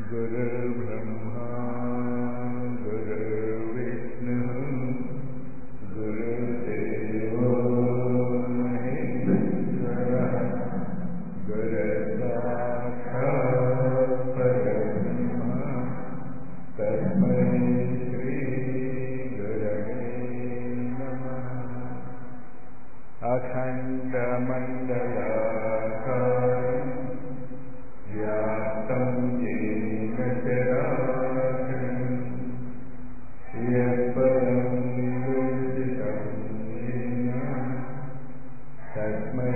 गुरुर्ब्रह्मा गुरुर्विष्णुः गुरुदेवो महेश्वरः गुरुसाक्षात् परब्रह्म तस्मै श्रीगुरवे नमः अखण्डमण्डलाकारम् व्याप्तं येन चराचरम् यत्पदं दर्शितं येन तस्मै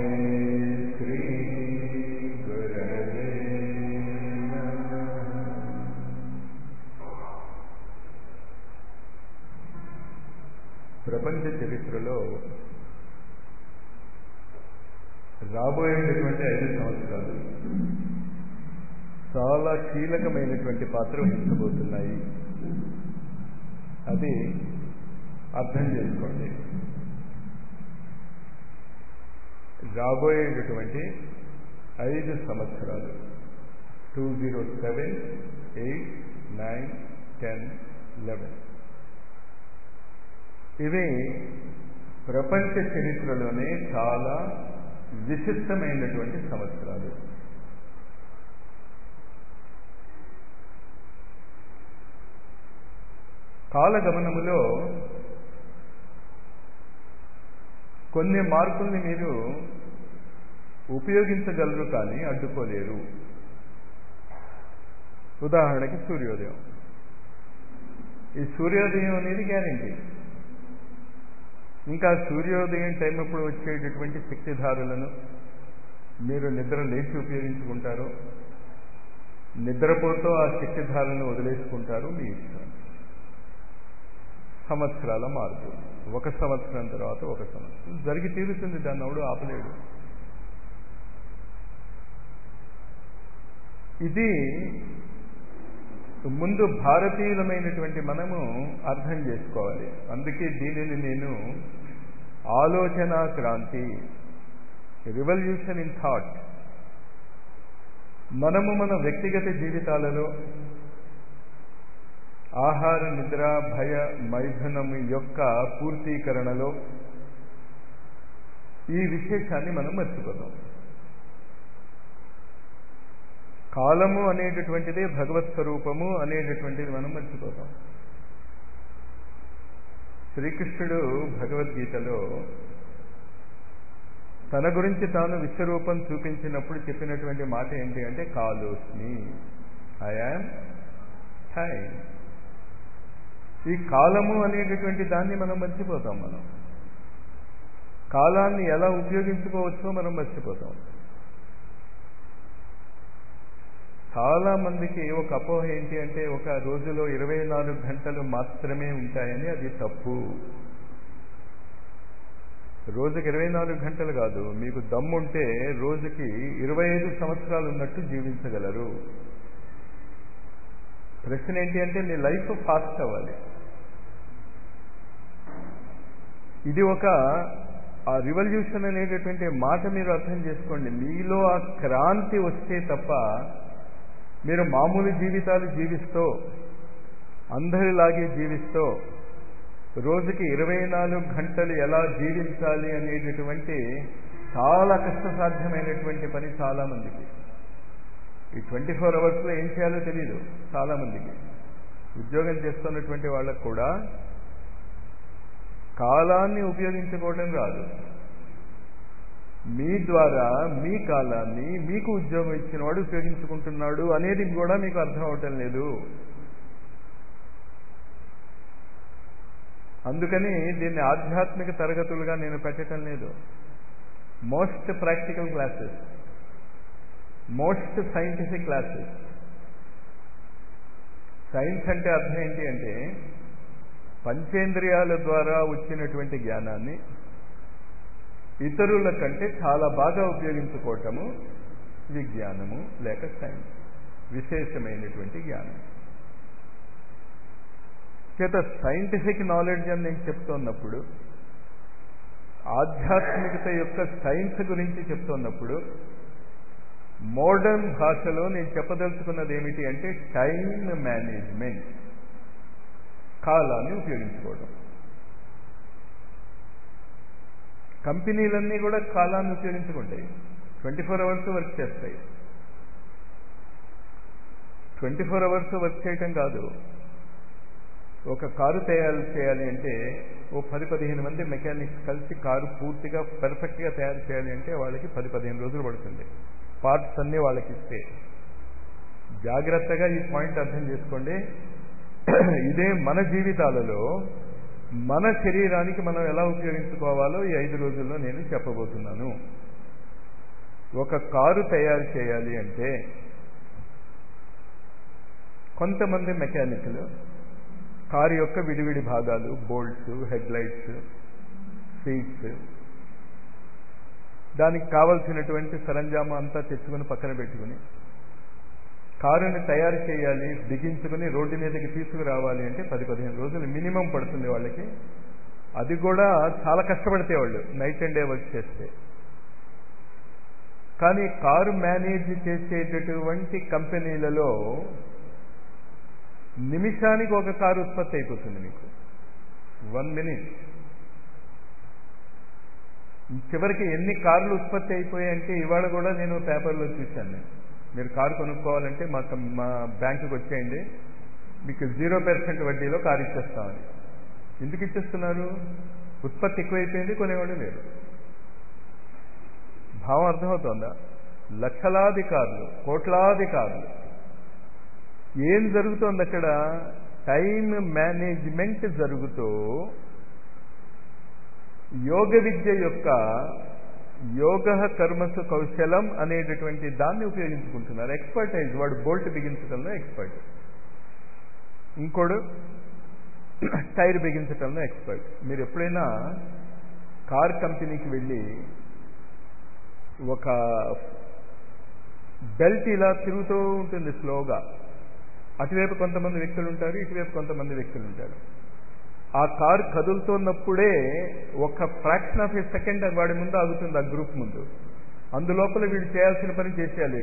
श्रीगुरवे नमः ప్రపంచ చరిత్రలో రాబోయేటటువంటి ఐదు సంవత్సరాలు చాలా కీలకమైనటువంటి పాత్ర వహించబోతున్నాయి అది అర్థం చేసుకోండి రాబోయేటటువంటి ఐదు సంవత్సరాలు two zero seven eight nine ten eleven ఇవి ప్రపంచ చరిత్రలోనే చాలా విశిష్టమైనటువంటి సంవత్సరాలు కాలగమనములో కొన్ని మార్పుల్ని మీరు ఉపయోగించగలరు కానీ అడ్డుకోలేరు ఉదాహరణకి సూర్యోదయం ఈ సూర్యోదయం అనేది గ్యారంటీ ఇంకా సూర్యోదయం టైం అప్పుడు వచ్చేటటువంటి శక్తిధారులను మీరు నిద్ర లేచి ఉపయోగించుకుంటారో నిద్రపోతూ ఆ శక్తిధారలను వదిలేసుకుంటారు మీ ఇష్టం సంవత్సరాల మార్పు ఒక సంవత్సరం తర్వాత ఒక సంవత్సరం జరిగి తీరుతుంది దాన్ని ఎవడు ఆపలేడు ఇది ముందు భారతీయులమైనటువంటి మనము అర్థం చేసుకోవాలి అందుకే దీనిని నేను ఆలోచన క్రాంతి రివల్యూషన్ ఇన్ థాట్ మనము మన వ్యక్తిగత జీవితాలలో ఆహార నిద్ర భయ మైథునము యొక్క పూర్తీకరణలో ఈ విశేషాన్ని మనం మర్చిపోతాం కాలము అనేటటువంటిదే భగవత్ స్వరూపము అనేటటువంటిది మనం మర్చిపోతాం శ్రీకృష్ణుడు భగవద్గీతలో తన గురించి తాను విశ్వరూపం చూపించినప్పుడు చెప్పినటువంటి మాట ఏంటి అంటే కాలోస్మి ఐఆమ్ టైం ఈ కాలము అనేటటువంటి దాన్ని మనం మర్చిపోతాం మనం కాలాన్ని ఎలా ఉపయోగించుకోవచ్చో మనం మర్చిపోతాం చాలా మందికి ఒక అపోహ ఏంటి అంటే ఒక రోజులో ఇరవై నాలుగు గంటలు మాత్రమే ఉంటాయని అది తప్పు రోజుకి ఇరవై నాలుగు గంటలు కాదు మీకు దమ్ముంటే రోజుకి ఇరవై ఐదు సంవత్సరాలు ఉన్నట్టు జీవించగలరు ప్రశ్న ఏంటి అంటే మీ లైఫ్ ఫాస్ట్ అవ్వాలి ఇది ఒక ఆ రివల్యూషన్ అనేటటువంటి మాట మీరు అర్థం చేసుకోండి మీలో ఆ క్రాంతి వస్తే తప్ప మీరు మామూలు జీవితాలు జీవిస్తూ అందరిలాగే జీవిస్తూ రోజుకి ఇరవై నాలుగు గంటలు ఎలా జీవించాలి అనేటటువంటి చాలా కష్టసాధ్యమైనటువంటి పని చాలామందికి ఈ ట్వంటీ ఫోర్ అవర్స్లో ఏం చేయాలో తెలియదు చాలామందికి ఉద్యోగం చేస్తున్నటువంటి వాళ్ళకు కూడా కాలాన్ని ఉపయోగించుకోవడం రాదు మీ ద్వారా మీ కాలాన్ని మీకు ఉద్యోగం ఇచ్చిన వాడు ఉపయోగించుకుంటున్నాడు అనేది కూడా మీకు అర్థం అవటం లేదు అందుకని దీన్ని ఆధ్యాత్మిక తరగతులుగా నేను పెట్టడం లేదు most practical classes most scientific classes science అంటే అర్థం ఏంటి అంటే పంచేంద్రియాల ద్వారా వచ్చినటువంటి జ్ఞానాన్ని ఇతరుల కంటే చాలా బాగా ఉపయోగించుకోవటము విజ్ఞానము లేక సైన్స్ విశేషమైనటువంటి జ్ఞానం చేత సైంటిఫిక్ నాలెడ్జ్ అని నేను చెప్తున్నప్పుడు ఆధ్యాత్మికత యొక్క సైన్స్ గురించి చెప్తున్నప్పుడు మోడర్న్ భాషలో నేను చెప్పదలుచుకున్నది ఏమిటి అంటే టైం మేనేజ్మెంట్ కాలాన్ని ఉపయోగించుకోవడం కంపెనీలన్నీ కూడా కాలాన్ని ఉపయోగించుకుంటాయి ట్వంటీ ఫోర్ అవర్స్ వర్క్ చేస్తాయి ట్వంటీ ఫోర్ అవర్స్ వర్క్ చేయటం కాదు ఒక కారు తయారు చేయాలి అంటే ఓ పది పదిహేను మంది మెకానిక్స్ కలిసి కారు పూర్తిగా పర్ఫెక్ట్గా తయారు చేయాలి అంటే వాళ్ళకి పది పదిహేను రోజులు పడుతుంది పార్ట్స్ అన్నీ వాళ్ళకి ఇస్తే జాగ్రత్తగా ఈ పాయింట్ అర్థం చేసుకోండి ఇదే మన జీవితాలలో మన శరీరానికి మనం ఎలా ఉపయోగించుకోవాలో ఈ ఐదు రోజుల్లో నేను చెప్పబోతున్నాను ఒక కారు తయారు చేయాలి అంటే కొంతమంది మెకానిక్లు కారు యొక్క విడివిడి భాగాలు బోల్ట్స్ హెడ్ లైట్స్ సీట్స్ దానికి కావలసినటువంటి సరంజామా అంతా తెచ్చుకుని పక్కన పెట్టుకుని కారుని తయారు చేయాలి బిగించుకుని రోడ్డు మీదకి తీసుకురావాలి అంటే పది పదిహేను రోజులు మినిమం పడుతుంది వాళ్ళకి అది కూడా చాలా కష్టపడితే వాళ్ళు నైట్ అండ్ డే వర్క్ చేస్తే కానీ కారు మేనేజ్ చేసేటటువంటి కంపెనీలలో నిమిషానికి ఒక కారు ఉత్పత్తి అయిపోతుంది మీకు వన్ మినిట్ చివరికి ఎన్ని కార్లు ఉత్పత్తి అయిపోయాయంటే ఇవాళ కూడా నేను పేపర్లో చూశాను మీరు కారు కొనుక్కోవాలంటే మా మా బ్యాంకుకి వచ్చేయండి మీకు జీరో పర్సెంట్ వడ్డీలో కారు ఇచ్చేస్తామని ఎందుకు ఇచ్చేస్తున్నారు ఉత్పత్తి ఎక్కువైపోయింది కొనేవాడు లేరు భావం అర్థమవుతోందా లక్షలాది కార్లు కోట్లాది కార్లు ఏం జరుగుతోంది అక్కడ టైం మేనేజ్మెంట్ జరుగుతూ యోగ విద్య యొక్క యోగ కర్మసు కౌశలం అనేటటువంటి దాన్ని ఉపయోగించుకుంటున్నారు ఎక్స్పర్టైజ్ వాడు బోల్ట్ బిగించడంలో ఎక్స్పర్ట్ ఇంకోడు టైర్ బిగించడంలో ఎక్స్పర్ట్ మీరు ఎప్పుడైనా కార్ కంపెనీకి వెళ్ళి ఒక బెల్ట్ ఇలా తిరుగుతూ ఉంటుంది స్లోగా అటువైపు కొంతమంది వ్యక్తులు ఉంటారు ఇటువైపు కొంతమంది వ్యక్తులు ఉంటారు ఆ కార్ కదులుతున్నప్పుడే ఒక ఫ్రాక్షన్ ఆఫ్ ఏ సెకండ్ వాడి ముందు ఆగుతుంది ఆ గ్రూప్ ముందు అందులోపల వీడు చేయాల్సిన పని చేసేయాలి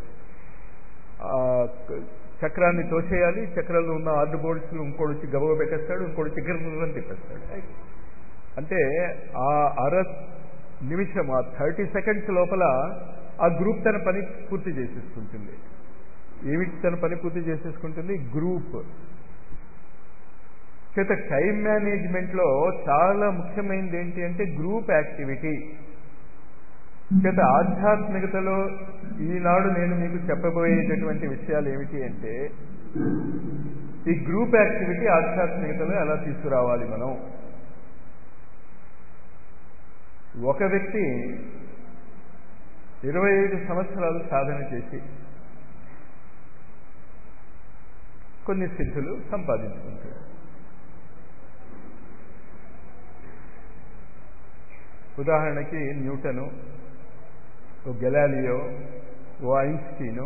చక్రాన్ని తోసేయాలి చక్రంలో ఉన్న ఆర్డు బోల్ట్స్ ఇంకోటి వచ్చి గబవ పెట్టేస్తాడు ఇంకోటి వచ్చి గిర్రని తిప్పేస్తాడు అంటే ఆ అర నిమిషం ఆ థర్టీ సెకండ్స్ లోపల ఆ గ్రూప్ తన పని పూర్తి చేసేసుకుంటుంది ఏమిటి తన పని పూర్తి చేసేసుకుంటుంది గ్రూప్ చేత టైం మేనేజ్మెంట్లో చాలా ముఖ్యమైనది ఏంటి అంటే గ్రూప్ యాక్టివిటీ చేత ఆధ్యాత్మికతలో ఈనాడు నేను మీకు చెప్పబోయేటటువంటి విషయాలు ఏమిటి అంటే ఈ గ్రూప్ యాక్టివిటీ ఆధ్యాత్మికతలో ఎలా తీసుకురావాలి మనం ఒక వ్యక్తి ఇరవై ఐదు సంవత్సరాలు సాధన చేసి కొన్ని సిద్ధులు సంపాదించుకుంటాడు ఉదాహరణకి న్యూటను ఓ గెలాలియో ఓ ఐన్స్టీను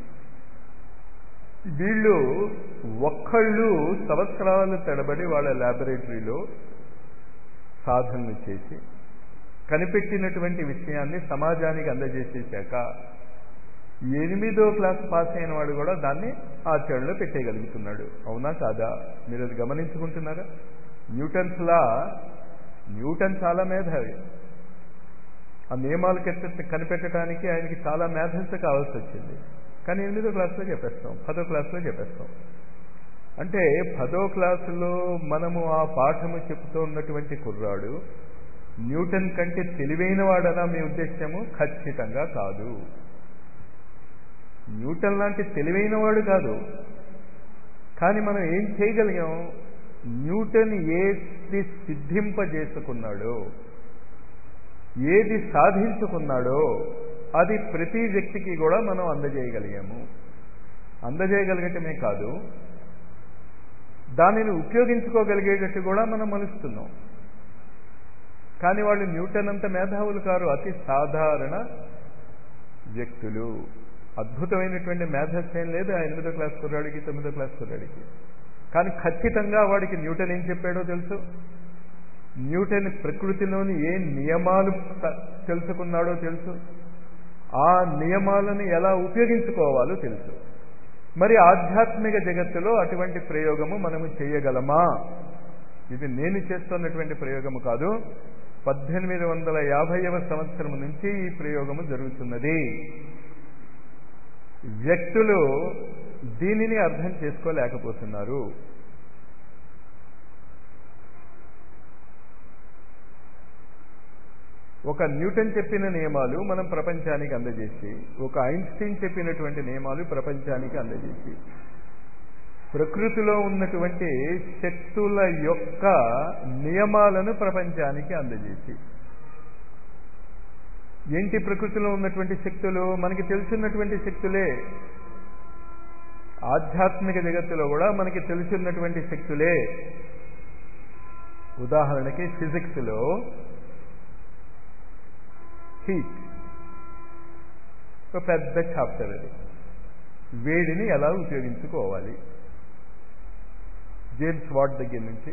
వీళ్ళు ఒక్కళ్ళు సంవత్సరాల తడబడి వాళ్ళ ల్యాబొరేటరీలో సాధనలు చేసి కనిపెట్టినటువంటి విషయాన్ని సమాజానికి అందజేసేశాక ఎనిమిదో క్లాస్ పాస్ అయిన వాడు కూడా దాన్ని ఆచరణలో పెట్టేయగలుగుతున్నాడు అవునా కాదా మీరు అది గమనించుకుంటున్నారా న్యూటన్స్ లా న్యూటన్ చాలా మేధావి ఆ నియమాలు కనిపెట్టడానికి ఆయనకి చాలా మేధస్సు కావాల్సి వచ్చింది కానీ ఎనిమిదో క్లాసులో చెప్పేస్తాం పదో క్లాసులో చెప్పేస్తాం అంటే పదో క్లాసులో మనము ఆ పాఠము చెప్తూ ఉన్నటువంటి కుర్రాడు న్యూటన్ కంటే తెలివైన వాడనా మీ ఉద్దేశము ఖచ్చితంగా కాదు న్యూటన్ లాంటి తెలివైన వాడు కాదు కానీ మనం ఏం చేయగలిగాం న్యూటన్ ఏది సిద్ధింపజేసుకున్నాడో ఏది సాధించుకున్నాడో అది ప్రతి వ్యక్తికి కూడా మనం అందజేయగలిగాము అందజేయగలగటమే కాదు దానిని ఉపయోగించుకోగలిగేటట్టు కూడా మనం మలుస్తున్నాం కానీ వాళ్ళు న్యూటన్ అంత మేధావులు కారు అతి సాధారణ వ్యక్తులు అద్భుతమైనటువంటి మేధస్ ఏం లేదు ఆ ఎనిమిదో క్లాస్ కుర్రాడికి తొమ్మిదో క్లాస్ కుర్రాడికి కానీ ఖచ్చితంగా వాడికి న్యూటన్ ఏం చెప్పాడో తెలుసు న్యూటన్ ప్రకృతిలోని ఏ నియమాలు తెలుసుకున్నాడో తెలుసు ఆ నియమాలను ఎలా ఉపయోగించుకోవాలో తెలుసు మరి ఆధ్యాత్మిక జగత్తులో అటువంటి ప్రయోగము మనము చేయగలమా ఇది నేను చేస్తున్నటువంటి ప్రయోగము కాదు పద్దెనిమిది వందల యాభైవ సంవత్సరం నుంచి ఈ ప్రయోగము జరుగుతున్నది వ్యక్తులు దీనిని అర్థం చేసుకోలేకపోతున్నారు ఒక న్యూటన్ చెప్పిన నియమాలు మనం ప్రపంచానికి అందజేసి ఒక ఐన్స్టీన్ చెప్పినటువంటి నియమాలు ప్రపంచానికి అందజేసి ప్రకృతిలో ఉన్నటువంటి శక్తుల యొక్క నియమాలను ప్రపంచానికి అందజేసి ఏంటి ప్రకృతిలో ఉన్నటువంటి శక్తులు మనకి తెలుసున్నటువంటి శక్తులే ఆధ్యాత్మిక జగత్తులో కూడా మనకి తెలుసున్నటువంటి శక్తులే ఉదాహరణకి ఫిజిక్స్లో హీట్ ఒక పెద్ద చాప్టర్ అది వేడిని ఎలా ఉపయోగించుకోవాలి జేమ్స్ వాట్ దగ్గర నుంచి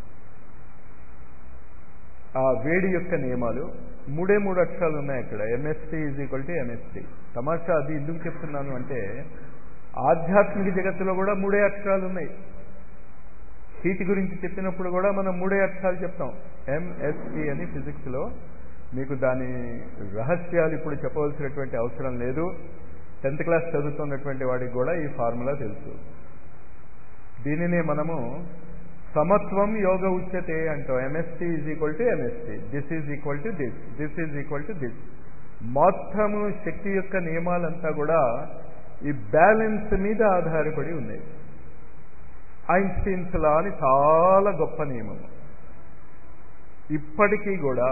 ఆ వేడి యొక్క నియమాలు మూడే మూడు అక్షరాలు ఉన్నాయి అక్కడ MST is equal to MST తమాషా అది ఎందుకు చెప్తున్నాను అంటే ఆధ్యాత్మిక జగత్తులో కూడా మూడే అక్షరాలు ఉన్నాయి హీట్ గురించి చెప్పినప్పుడు కూడా మనం మూడే అక్షరాలు చెప్తాం ఎంఎస్టీ అని ఫిజిక్స్లో మీకు దాని రహస్యాలు ఇప్పుడు చెప్పవలసినటువంటి అవసరం లేదు టెన్త్ క్లాస్ చదువుతున్నటువంటి వాడికి కూడా ఈ ఫార్ములా తెలుసు దీనినే మనము సమత్వం యోగ ఉచ్యతే అంటాం MST is equal to MST this is equal to this this is equal to this మొత్తము శక్తి యొక్క నియమాలంతా కూడా ఈ బ్యాలెన్స్ మీద ఆధారపడి ఉన్నాయి ఐన్స్టీన్స్ లా అని చాలా గొప్ప నియమం ఇప్పటికీ కూడా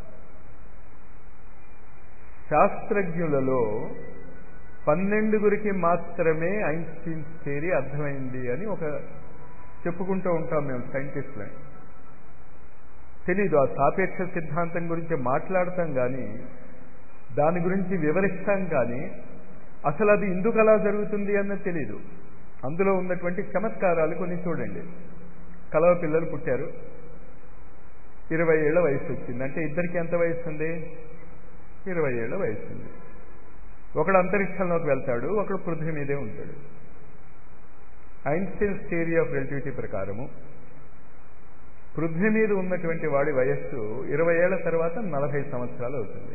శాస్త్రజ్ఞులలో పన్నెండుగురికి మాత్రమే ఐన్స్టీన్స్ థియరీ అర్థమైంది అని ఒక చెప్పుకుంటూ ఉంటాం మేము సైంటిస్టులని తెలీదు ఆ సాపేక్ష సిద్ధాంతం గురించి మాట్లాడతాం కానీ దాని గురించి వివరిస్తాం కానీ అసలు అది ఎందుకు అలా జరుగుతుంది అన్నది తెలీదు అందులో ఉన్నటువంటి చమత్కారాలు కొన్ని చూడండి కలవ పిల్లలు పుట్టారు ఇరవై ఏళ్ల వయసు వచ్చింది అంటే ఇద్దరికి ఎంత వయసు ఉంది ఇరవై ఏళ్ల వయసు ఉంది ఒకడు అంతరిక్షంలోకి వెళ్తాడు ఒకడు పృథ్వీ మీదే ఉంటాడు ఐన్స్టీన్స్ థియరీ ఆఫ్ రిలేటివిటీ ప్రకారము పృథ్వీ మీద ఉన్నటువంటి వాడి వయస్సు ఇరవై ఏళ్ల తర్వాత నలభై సంవత్సరాలు అవుతుంది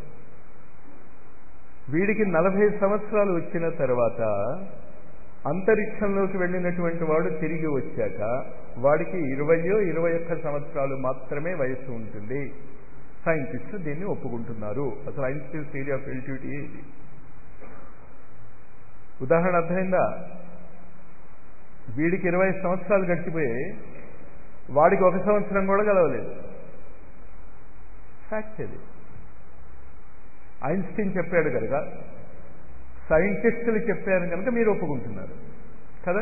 వీడికి నలభై సంవత్సరాలు వచ్చిన తర్వాత అంతరిక్షంలోకి వెళ్ళినటువంటి వాడు తిరిగి వచ్చాక వాడికి ఇరవయో ఇరవై ఒక్క సంవత్సరాలు మాత్రమే వయస్సు ఉంటుంది సైంటిస్టులు దీన్ని ఒప్పుకుంటున్నారు అసలు ఐన్స్టీన్ థియరీ ఆఫ్ రిలేటివిటీ ఇది ఉదాహరణ అర్థమైందా వీడికి ఇరవై సంవత్సరాలు గడిచిపోయి వాడికి ఒక సంవత్సరం కూడా గలవలేదు ఫ్యాక్ట్ ఇది ఐన్స్టీన్ చెప్పాడు కనుక సైంటిస్టులు చెప్పారు కనుక మీరు ఒప్పుకుంటున్నారు కదా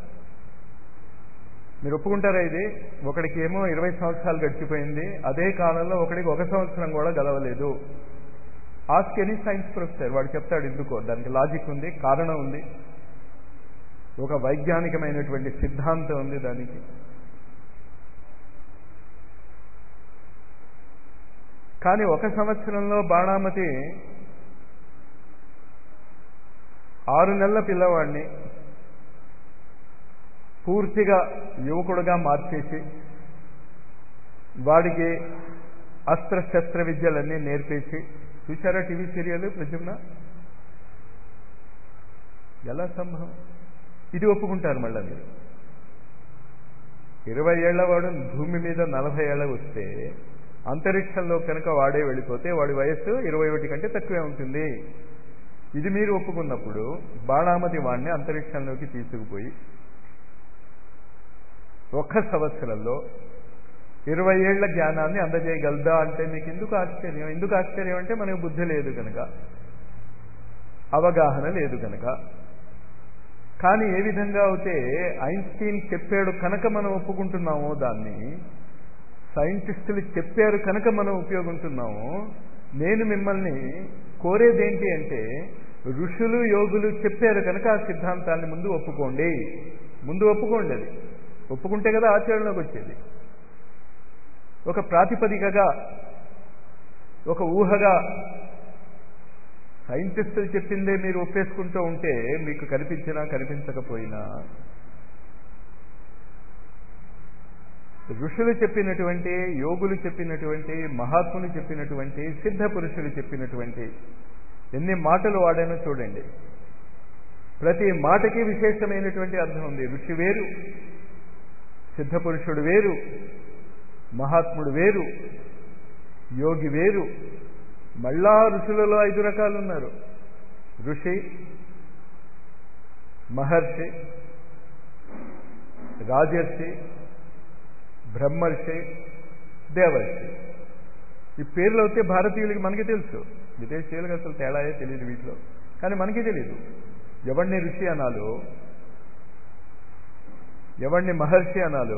మీరు ఒప్పుకుంటారా ఇది ఒకడికి ఏమో ఇరవై సంవత్సరాలు గడిచిపోయింది అదే కాలంలో ఒకడికి ఒక సంవత్సరం కూడా గలవలేదు ఆస్క్ ఎనీ సైన్స్ ప్రొఫెసర్ వాడు చెప్తాడు ఎందుకో దానికి లాజిక్ ఉంది కారణం ఉంది ఒక వైజ్ఞానికమైనటువంటి సిద్ధాంతం ఉంది దానికి కానీ ఒక సంవత్సరంలో బాణామతి ఆరు నెలల పిల్లవాడిని పూర్తిగా యువకుడుగా మార్చేసి వాడికి అస్త్ర శస్త్ర విద్యలన్నీ నేర్పేసి చూసారా టీవీ సీరియల్ ప్రజుమ్న ఎలా సంభవం ఇది ఒప్పుకుంటారు మళ్ళా మీరు ఇరవై ఏళ్ల వాడు భూమి మీద నలభై ఏళ్ళ వస్తే అంతరిక్షంలో కనుక వాడే వెళ్ళిపోతే వాడి వయస్సు ఇరవై ఒకటి కంటే తక్కువే ఉంటుంది ఇది మీరు ఒప్పుకున్నప్పుడు బాణామతి వాడిని అంతరిక్షంలోకి తీసుకుపోయి ఒక్క సంవత్సరంలో ఇరవై ఏళ్ల జ్ఞానాన్ని అందజేయగలదా అంటే మీకు ఎందుకు ఆశ్చర్యం ఎందుకు ఆశ్చర్యం అంటే మనకు బుద్ధి లేదు కనుక అవగాహన లేదు కనుక కానీ ఏ విధంగా అయితే ఐన్స్టీన్ చెప్పాడు కనుక మనం ఒప్పుకుంటున్నామో దాన్ని సైంటిస్టులు చెప్పారు కనుక మనం ఉపయోగించున్నాము నేను మిమ్మల్ని కోరేదేంటి అంటే ఋషులు యోగులు చెప్పారు కనుక ఆ సిద్ధాంతాన్ని ముందు ఒప్పుకోండి ముందు ఒప్పుకోండి అది ఒప్పుకుంటే కదా ఆచరణలోకి వచ్చేది ఒక ప్రాతిపదికగా ఒక ఊహగా సైంటిస్టులు చెప్పిందే మీరు ఒప్పేసుకుంటూ ఉంటే మీకు కనిపించినా కనిపించకపోయినా ఋషులు చెప్పినటువంటి యోగులు చెప్పినటువంటి మహాత్ములు చెప్పినటువంటి సిద్ధ పురుషులు చెప్పినటువంటి ఎన్ని మాటలు వాడానో చూడండి ప్రతి మాటకి విశేషమైనటువంటి అర్థం ఉంది ఋషి వేరు సిద్ధ పురుషుడు వేరు మహాత్ముడు వేరు యోగి వేరు మళ్ళా ఋషులలో ఐదు రకాలు ఉన్నారు ఋషి మహర్షి రాజర్షి బ్రహ్మర్షి దేవర్షి ఈ పేర్లు అయితే భారతీయులకి మనకి తెలుసు విదేశీయులకు అసలు తేడాయే తెలియదు వీటిలో కానీ మనకి తెలియదు ఎవరిని ఋషి అనాలో ఎవరిని మహర్షి అనాలో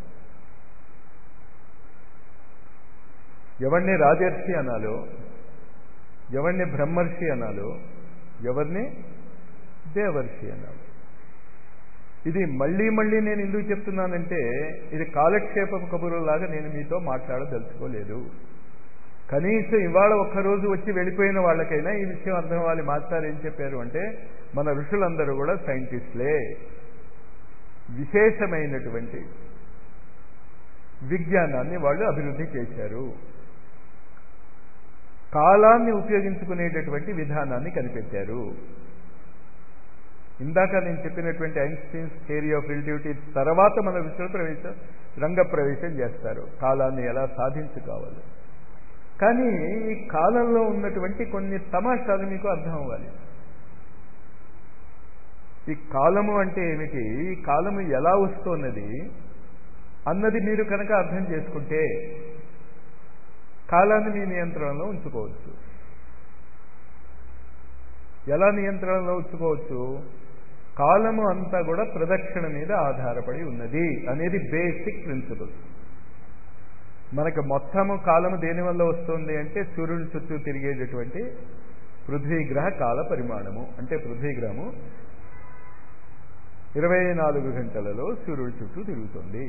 ఎవరిని రాజర్షి అనాలో ఎవరిని బ్రహ్మర్షి అనాలో ఎవరిని దేవర్షి అనాలో ఇది మళ్ళీ మళ్ళీ నేను ఎందుకు చెప్తున్నానంటే ఇది కాలక్షేప కబురులాగా నేను మీతో మాట్లాడదలుచుకోలేదు కనీసం ఇవాళ ఒక్కరోజు వచ్చి వెళ్ళిపోయిన వాళ్ళకైనా ఈ విషయం అర్థం అవ్వాలి మాస్టర్ ఏం చెప్పారు అంటే మన ఋషులందరూ కూడా సైంటిస్టులే విశేషమైనటువంటి విజ్ఞానాన్ని వాళ్ళు అభివృద్ధి చేశారు కాలాన్ని ఉపయోగించుకునేటటువంటి విధానాన్ని కనిపెట్టారు ఇందాక నేను చెప్పినటువంటి ఐన్స్టీన్స్ థియరీ ఆఫ్ రిలేటివిటీ తర్వాత మన విశ్వ ప్రవేశం రంగ ప్రవేశం చేస్తారు కాలాన్ని ఎలా సాధించుకోవాలి కానీ ఈ కాలంలో ఉన్నటువంటి కొన్ని తమాషాలు మీకు అర్థం అవ్వాలి ఈ కాలము అంటే ఏమిటి ఈ కాలము ఎలా వస్తున్నది అన్నది మీరు కనుక అర్థం చేసుకుంటే కాలాన్ని మీ నియంత్రణలో ఉంచుకోవచ్చు ఎలా నియంత్రణలో ఉంచుకోవచ్చు కాలము అంతా కూడా ప్రదక్షిణ మీద ఆధారపడి ఉన్నది అనేది బేసిక్ ప్రిన్సిపల్ మనకు మొత్తము కాలము దేని వల్ల వస్తుంది అంటే సూర్యుని చుట్టూ తిరిగేటటువంటి పృథ్వీగ్రహ కాల పరిమాణము అంటే పృథ్వీగ్రహము ఇరవై నాలుగు గంటలలో సూర్యుడి చుట్టూ తిరుగుతుంది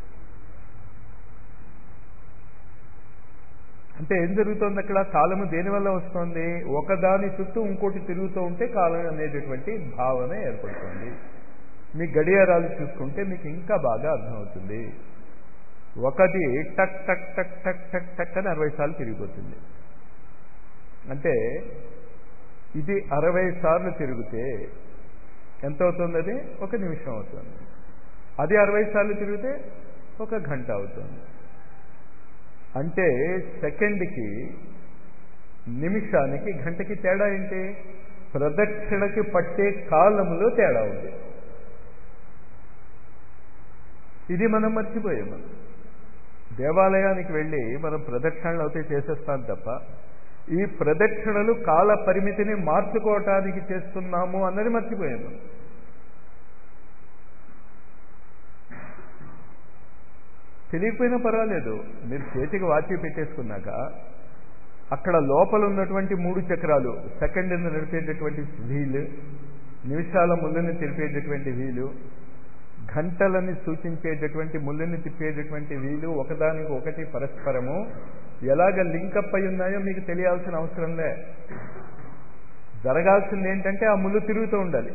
అంటే ఏం జరుగుతుంది అక్కడ కాలము దేనివల్ల వస్తుంది ఒకదాని చుట్టూ ఇంకోటి తిరుగుతూ ఉంటే కాలం అనేటటువంటి భావన ఏర్పడుతుంది మీ గడియారాలు చూసుకుంటే మీకు ఇంకా బాగా అర్థమవుతుంది ఒకటి టక్ టక్ టక్ టక్ టక్ టక్ అని అరవై సార్లు తిరిగిపోతుంది అంటే ఇది అరవై సార్లు తిరిగితే ఎంత అవుతుంది అది ఒక నిమిషం అవుతుంది అది అరవై సార్లు తిరిగితే ఒక గంట అవుతుంది అంటే సెకండ్కి నిమిషానికి గంటకి తేడా ఏంటి ప్రదక్షిణకి పట్టే కాలంలో తేడా ఉంది ఇది మనం మర్చిపోయాము దేవాలయానికి వెళ్ళి మనం ప్రదక్షిణలు అయితే చేసేస్తాం తప్ప ఈ ప్రదక్షిణలు కాల పరిమితిని మార్చుకోవటానికి చేస్తున్నాము అన్నది మర్చిపోయాము తెలియకపోయినా పర్వాలేదు మీరు చేతికి వాచి పెట్టేసుకున్నాక అక్కడ లోపల ఉన్నటువంటి మూడు చక్రాలు సెకండ్ నడిపేటటువంటి వీలు నిమిషాల ముళ్ళని తెలిపేటటువంటి వీలు గంటలని సూచించేటటువంటి ముళ్ళని తిప్పేటటువంటి వీలు ఒకదానికి ఒకటి పరస్పరము ఎలాగ లింకప్ అయి ఉన్నాయో మీకు తెలియాల్సిన అవసరం లే జరగాల్సింది ఏంటంటే ఆ ముళ్ళు తిరుగుతూ ఉండాలి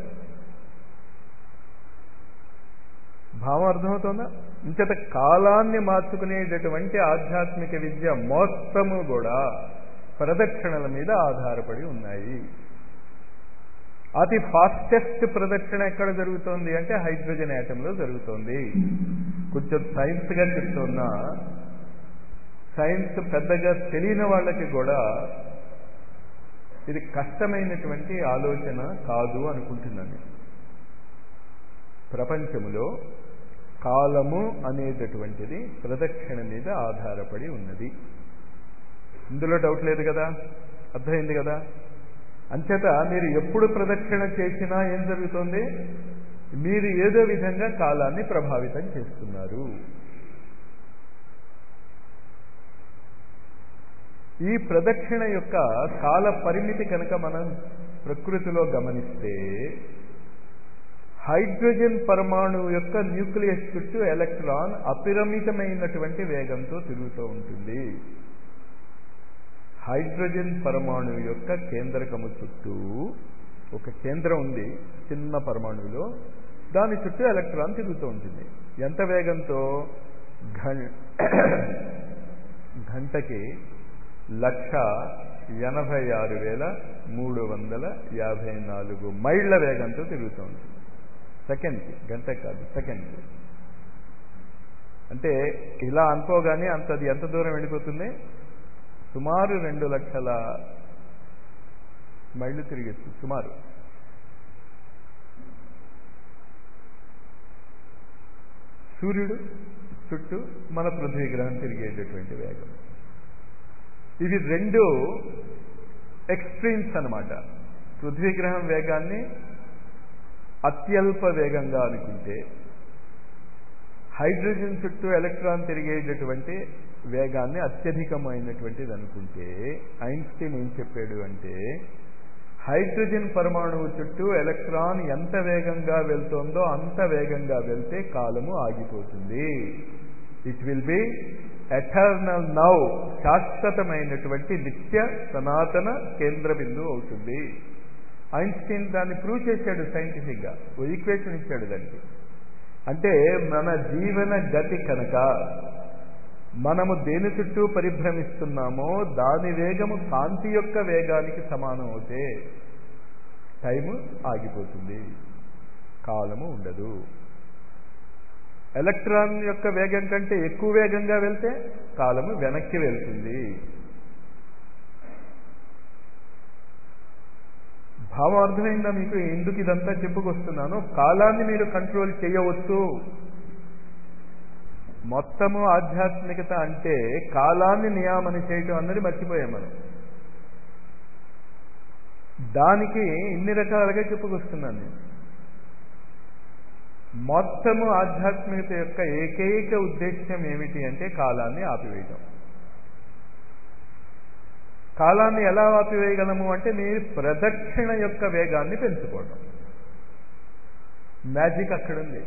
భావం అర్థమవుతుందా ఇంతట కాలాన్ని మార్చుకునేటటువంటి ఆధ్యాత్మిక విద్య మొత్తము కూడా ప్రదక్షిణల మీద ఆధారపడి ఉన్నాయి అతి ఫాస్టెస్ట్ ప్రదక్షిణ ఎక్కడ జరుగుతోంది అంటే హైడ్రోజన్ యాటంలో జరుగుతోంది కొంచెం సైన్స్గా చెప్తున్నా సైన్స్ పెద్దగా తెలియని వాళ్ళకి కూడా ఇది కష్టమైనటువంటి ఆలోచన కాదు అనుకుంటున్నాను ప్రపంచంలో కాలము అనేటటువంటిది ప్రదక్షిణ మీద ఆధారపడి ఉన్నది ఇందులో డౌట్ లేదు కదా అర్థమైంది కదా అంచేత మీరు ఎప్పుడు ప్రదక్షిణ చేసినా ఏం జరుగుతుంది మీరు ఏదో విధంగా కాలాన్ని ప్రభావితం చేస్తున్నారు ఈ ప్రదక్షిణ యొక్క కాల పరిమితి కనుక మనం ప్రకృతిలో గమనిస్తే హైడ్రోజన్ పరమాణువు యొక్క న్యూక్లియస్ చుట్టూ ఎలక్ట్రాన్ అపిరమితమైనటువంటి వేగంతో తిరుగుతూ ఉంటుంది హైడ్రోజన్ పరమాణువు యొక్క కేంద్రకము చుట్టూ ఒక కేంద్రం ఉంది చిన్న పరమాణువులో దాని చుట్టూ ఎలక్ట్రాన్ తిరుగుతూ ఉంటుంది ఎంత వేగంతో గంటకి లక్ష ఎనభై ఆరు వేల మూడు వందల యాభై నాలుగు మైళ్ళ వేగంతో తిరుగుతూ ఉంటుంది సెకండ్కి గంట కాదు సెకండ్కి అంటే ఇలా అనుకోగానే అంతది ఎంత దూరం వెళ్ళిపోతుంది సుమారు రెండు లక్షల మైళ్ళు తిరిగేచ్చు సుమారు సూర్యుడు చుట్టూ మన పృథ్వీ గ్రహం తిరిగేటటువంటి వేగం ఇవి రెండు ఎక్స్ట్రీమ్స్ అనమాట పృథ్వీ గ్రహం వేగాన్ని అత్యల్ప వేగంగా అనుకుంటే హైడ్రోజన్ చుట్టూ ఎలక్ట్రాన్ తిరిగేటటువంటి వేగాన్ని అత్యధికమైనటువంటిది అనుకుంటే ఐన్స్టీన్ ఏం చెప్పాడు అంటే హైడ్రోజన్ పరమాణువు చుట్టూ ఎలక్ట్రాన్ ఎంత వేగంగా వెళ్తోందో అంత వేగంగా వెళ్తే కాలము ఆగిపోతుంది it will be eternal now శాశ్వతమైనటువంటి నిత్య సనాతన కేంద్ర బిందువు అవుతుంది ఐన్స్టీన్ దాన్ని ప్రూవ్ చేశాడు సైంటిఫిక్గా ఓ ఈక్వేషన్ ఇచ్చాడు దానికి అంటే మన జీవన గతి కనుక మనము దేని చుట్టూ పరిభ్రమిస్తున్నామో దాని వేగము కాంతి యొక్క వేగానికి సమానం అవుతే టైము ఆగిపోతుంది కాలము ఉండదు ఎలక్ట్రాన్ యొక్క వేగం కంటే ఎక్కువ వేగంగా వెళ్తే కాలము వెనక్కి వెళ్తుంది భావం అర్థమైందా మీకు ఎందుకు ఇదంతా చెప్పుకొస్తున్నాను కాలాన్ని మీరు కంట్రోల్ చేయవచ్చు మొత్తము ఆధ్యాత్మికత అంటే కాలాన్ని నియామన చేయటం అన్నది మర్చిపోయాం మనం దానికి ఇన్ని రకాలుగా చెప్పుకొస్తున్నాను నేను మొత్తము ఆధ్యాత్మికత యొక్క ఏకైక ఉద్దేశ్యం ఏమిటి అంటే కాలాన్ని ఆపివేయటం కాలాన్ని ఎలా ఆపివేయగలము అంటే మీ ప్రదక్షిణ యొక్క వేగాన్ని పెంచుకోవడం మ్యాజిక్ అక్కడుంది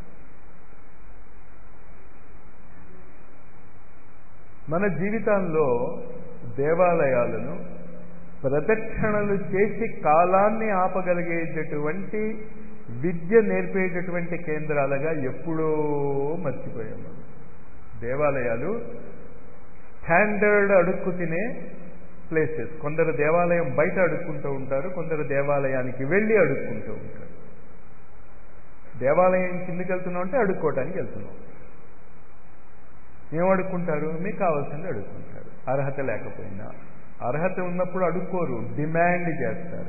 మన జీవితాల్లో దేవాలయాలను ప్రదక్షిణలు చేసి కాలాన్ని ఆపగలిగేటటువంటి విద్య నేర్పేటటువంటి కేంద్రాలుగా ఎప్పుడో మర్చిపోయాము దేవాలయాలు స్టాండర్డ్ అడుక్కు తినే ప్లేసెస్ కొందరు దేవాలయం బయట అడుక్కుంటూ ఉంటారు కొందరు దేవాలయానికి వెళ్ళి అడుక్కుంటూ ఉంటారు దేవాలయం కిందకి వెళ్తున్నాం అంటే అడుక్కోవటానికి వెళ్తున్నాం ఏం అడుక్కుంటారు మీకు కావాల్సింది అడుక్కుంటారు అర్హత లేకపోయినా అర్హత ఉన్నప్పుడు అడుక్కోరు డిమాండ్ చేస్తారు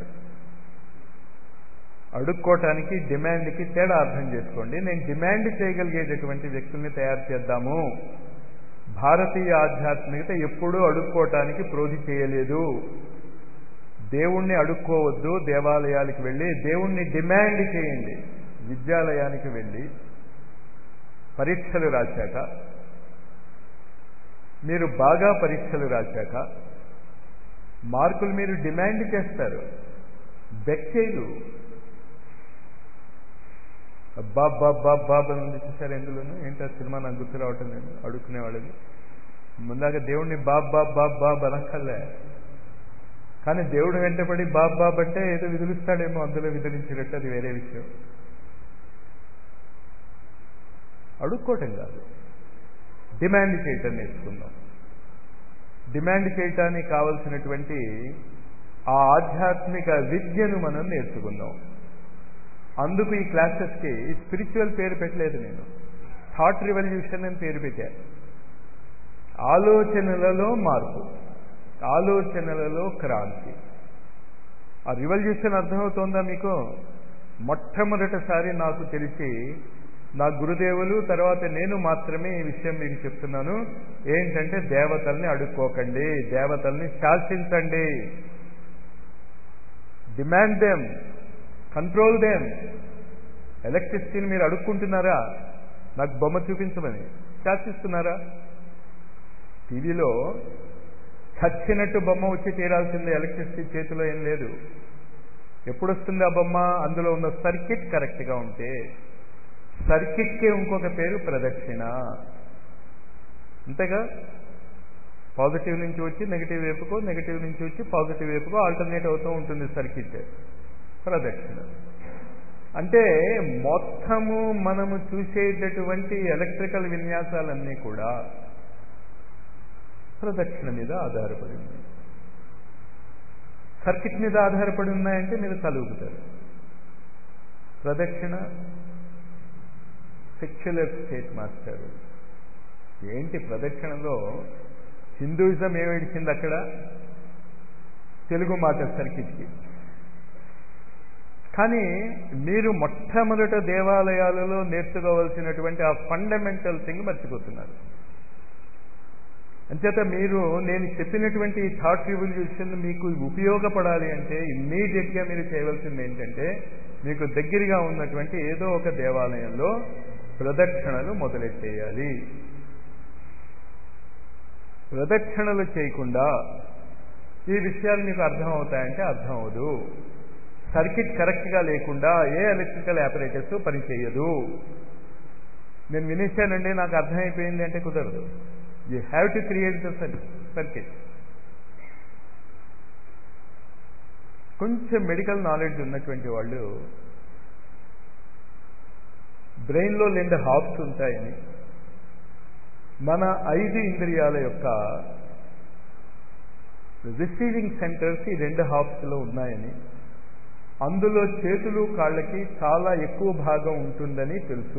అడుక్కోవటానికి డిమాండ్కి తేడా అర్థం చేసుకోండి నేను డిమాండ్ చేయగలిగేటటువంటి వ్యక్తుల్ని తయారు చేద్దాము భారతీయ ఆధ్యాత్మికత ఎప్పుడూ అడుక్కోవటానికి ప్రోధి చేయలేదు దేవుణ్ణి అడుక్కోవద్దు దేవాలయాలకు వెళ్ళి దేవుణ్ణి డిమాండ్ చేయండి విద్యాలయానికి వెళ్ళి పరీక్షలు రాశాక మీరు బాగా పరీక్షలు రాశాక మార్కులు మీరు డిమాండ్ చేస్తారు బెక్ చేయరు బాబ్ బాబ్ బాబ్ బాబ్ అని ఉంది చూసారు ఎందులోనూ ఏంటో సినిమా నాకు గుర్తు రావటం లేదు అడుక్కునే వాళ్ళది ముందాక దేవుణ్ణి బాబ్ బాబ్ బాబ్ బాబ్ అనక్కర్లే కానీ దేవుడు వెంటపడి బాబ్ బాబ్ అంటే ఏదో విదిలిస్తాడేమో అందులో విదిలించినట్టు అది వేరే విషయం అడుక్కోవటం కాదు డిమాండ్ చేయటం నేర్చుకుందాం డిమాండ్ చేయటానికి కావలసినటువంటి ఆ ఆధ్యాత్మిక విద్యను మనం నేర్చుకుందాం అందుకు ఈ క్లాసెస్కి స్పిరిచువల్ పేరు పెట్టలేదు నేను థాట్ రివల్యూషన్ అని పేరు పెట్టా ఆలోచనలలో మార్పు ఆలోచనలలో క్రాంతి ఆ రివల్యూషన్ అర్థమవుతోందా మీకు మొట్టమొదటిసారి నాకు తెలిసి నా గురుదేవులు తర్వాత నేను మాత్రమే ఈ విషయం మీకు చెప్తున్నాను ఏంటంటే దేవతల్ని అడుక్కోకండి దేవతల్ని శాసించండి డిమాండ్ దెమ్ కంట్రోల్ దెమ్ ఎలక్ట్రిసిటీని మీరు అడుక్కుంటున్నారా నాకు బొమ్మ చూపించమని శాసిస్తున్నారా టీవీలో చచ్చినట్టు బొమ్మ వచ్చి తీరాల్సింది ఎలక్ట్రిసిటీ చేతిలో ఏం లేదు ఎప్పుడు వస్తుంది ఆ బొమ్మ అందులో ఉన్న సర్కిట్ కరెక్ట్గా ఉంటే సర్కిట్కే ఇంకొక పేరు ప్రదక్షిణ అంతేగా పాజిటివ్ నుంచి వచ్చి నెగిటివ్ వైపుకో నెగిటివ్ నుంచి వచ్చి పాజిటివ్ వైపుకో ఆల్టర్నేట్ అవుతూ ఉంటుంది సర్కిట్ ప్రదక్షిణ అంటే మొత్తము మనము చూసేటటువంటి ఎలక్ట్రికల్ విన్యాసాలన్నీ కూడా ప్రదక్షిణ మీద ఆధారపడింది సర్కిట్ మీద ఆధారపడి ఉన్నాయంటే మీరు తలుగుతారు ప్రదక్షిణ సెక్యులర్ స్టేట్ మాస్టర్ ఏంటి ప్రదక్షిణలో హిందూయిజం ఏమిడిచింది అక్కడ తెలుగు మాట సర్కిట్కి కానీ మీరు మొట్టమొదట దేవాలయాలలో నేర్చుకోవాల్సినటువంటి ఆ ఫండమెంటల్ థింగ్ మర్చిపోతున్నారు అంచేత మీరు నేను చెప్పినటువంటి ఈ థాట్ రివల్యూషన్ మీకు ఉపయోగపడాలి అంటే ఇమ్మీడియట్గా మీరు చేయవలసింది ఏంటంటే మీకు దగ్గరగా ఉన్నటువంటి ఏదో ఒక దేవాలయంలో ప్రదక్షిణలు మొదలెట్టేయాలి ప్రదక్షిణలు చేయకుండా ఈ విషయాలు మీకు అర్థం అవుతాయంటే అర్థం అవదు సర్కిట్ కరెక్ట్గా లేకుండా ఏ ఎలక్ట్రికల్ ఆపరేటర్స్ పనిచేయదు నేను వినేశానండి నాకు అర్థమైపోయింది అంటే కుదరదు you have to create the circuit కొంచెం మెడికల్ నాలెడ్జ్ ఉన్నటువంటి వాళ్ళు బ్రెయిన్లో రెండు హాబ్స్ ఉంటాయని మన ఐదు ఇంద్రియాల యొక్క రిసీవింగ్ సెంటర్స్ ఈ రెండు హాబ్స్లో ఉన్నాయని అందులో చేతులు కాళ్ళకి చాలా ఎక్కువ భాగం ఉంటుందని తెలుసు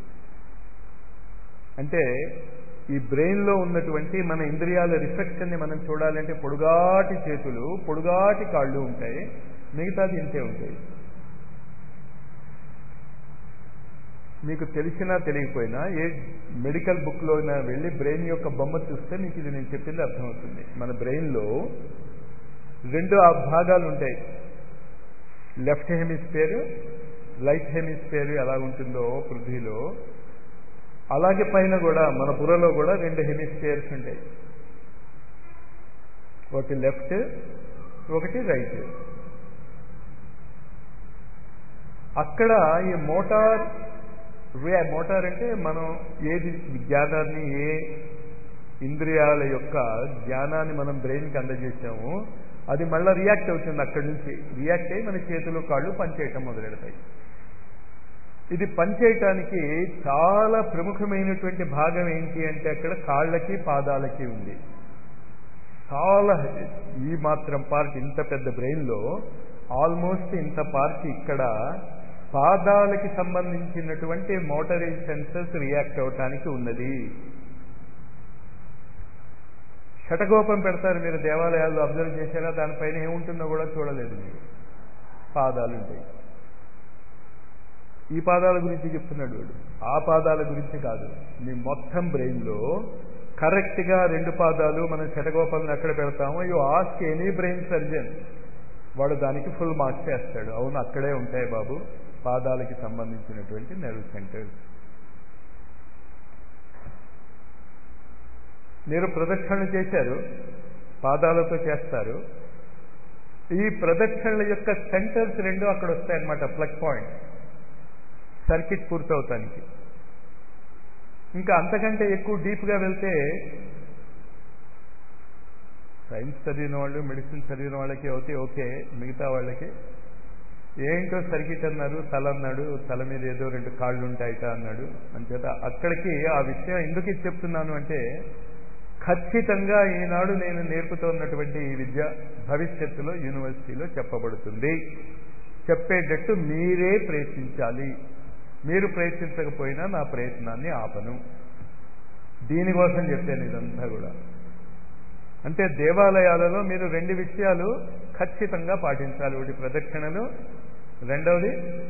అంటే ఈ బ్రెయిన్లో ఉన్నటువంటి మన ఇంద్రియాల రిఫ్లెక్షన్ని మనం చూడాలంటే పొడుగాటి చేతులు పొడుగాటి కాళ్ళు ఉంటాయి మిగతాది ఇంతే ఉంటాయి మీకు తెలిసినా తెలియకపోయినా ఏ మెడికల్ బుక్లో వెళ్ళి బ్రెయిన్ యొక్క బొమ్మ చూస్తే మీకు ఇది నేను చెప్పింది అర్థమవుతుంది మన బ్రెయిన్లో రెండు ఆ భాగాలు ఉంటాయి లెఫ్ట్ హెమిస్ఫియర్ రైట్ హెమిస్ఫియర్ ఎలా ఉంటుందో పృథ్వీలో అలాగే పైన కూడా మన బుర్రలో కూడా రెండు హెమిస్ఫియర్స్ ఉంటాయి ఒకటి లెఫ్ట్ ఒకటి రైట్ అక్కడ ఈ మోటార్ రియా మోటార్ అంటే మనం ఏది జ్ఞానాన్ని ఏ ఇంద్రియాల యొక్క జ్ఞానాన్ని మనం బ్రెయిన్కి అందజేసాము అది మళ్ళీ రియాక్ట్ అవుతుంది అక్కడి నుంచి రియాక్ట్ అయ్యి మన చేతులు కాళ్ళు పనిచేయటం మొదలెడతాయి ఇది పనిచేయటానికి చాలా ప్రముఖమైనటువంటి భాగం ఏంటి అంటే అక్కడ కాళ్ళకి పాదాలకి ఉంది చాలా ఈ మాత్రం పార్ట్ ఇంత పెద్ద బ్రెయిన్లో ఆల్మోస్ట్ ఇంత పార్ట్ ఇక్కడ పాదాలకి సంబంధించినటువంటి మోటరీ సెన్సర్స్ రియాక్ట్ అవటానికి ఉన్నది షటగోపం పెడతారు మీరు దేవాలయాల్లో అబ్జర్వ్ చేశారా దానిపైన ఏముంటుందో కూడా చూడలేదు మీరు పాదాలు ఉంటాయి ఈ పాదాల గురించి చెప్తున్నాడు వాడు ఆ పాదాల గురించి కాదు మీ మొత్తం బ్రెయిన్లో కరెక్ట్గా రెండు పాదాలు మనం శటగోపాలను ఎక్కడ పెడతామో you ask any brain surgeon వాడు దానికి ఫుల్ మార్క్స్ చేస్తాడు అవును అక్కడే ఉంటాయి బాబు పాదాలకి సంబంధించినటువంటి నెర్వ్ సెంటర్స్ మీరు ప్రదక్షిణ చేశారు పాదాలతో చేస్తారు ఈ ప్రదక్షిణల యొక్క సెంటర్స్ రెండు అక్కడ వస్తాయన్నమాట ప్లగ్ పాయింట్ సర్కిట్ పూర్తవుతానికి ఇంకా అంతకంటే ఎక్కువ డీప్గా వెళ్తే సైన్స్ చదివిన వాళ్ళు మెడిసిన్ చదివిన వాళ్ళకి అవుతే ఓకే మిగతా వాళ్ళకి ఏంటో సర్కిట్ అన్నారు తల అన్నాడు తల మీద ఏదో రెండు కాళ్ళు ఉంటాయిట అన్నాడు అంచేత అక్కడికి ఆ విషయం ఎందుకు ఇది చెప్తున్నాను అంటే ఖచ్చితంగా ఈనాడు నేను నేర్పుతున్నటువంటి ఈ విద్య భవిష్యత్తులో యూనివర్సిటీలో చెప్పబడుతుంది చెప్పేటట్టు మీరే ప్రయత్నించాలి మీరు ప్రయత్నించకపోయినా నా ప్రయత్నాన్ని ఆపను దీనికోసం చెప్పాను ఇదంతా కూడా అంటే దేవాలయాలలో మీరు రెండు విషయాలు ఖచ్చితంగా పాటించాలి ఒకటి ప్రదక్షిణలు రెండవది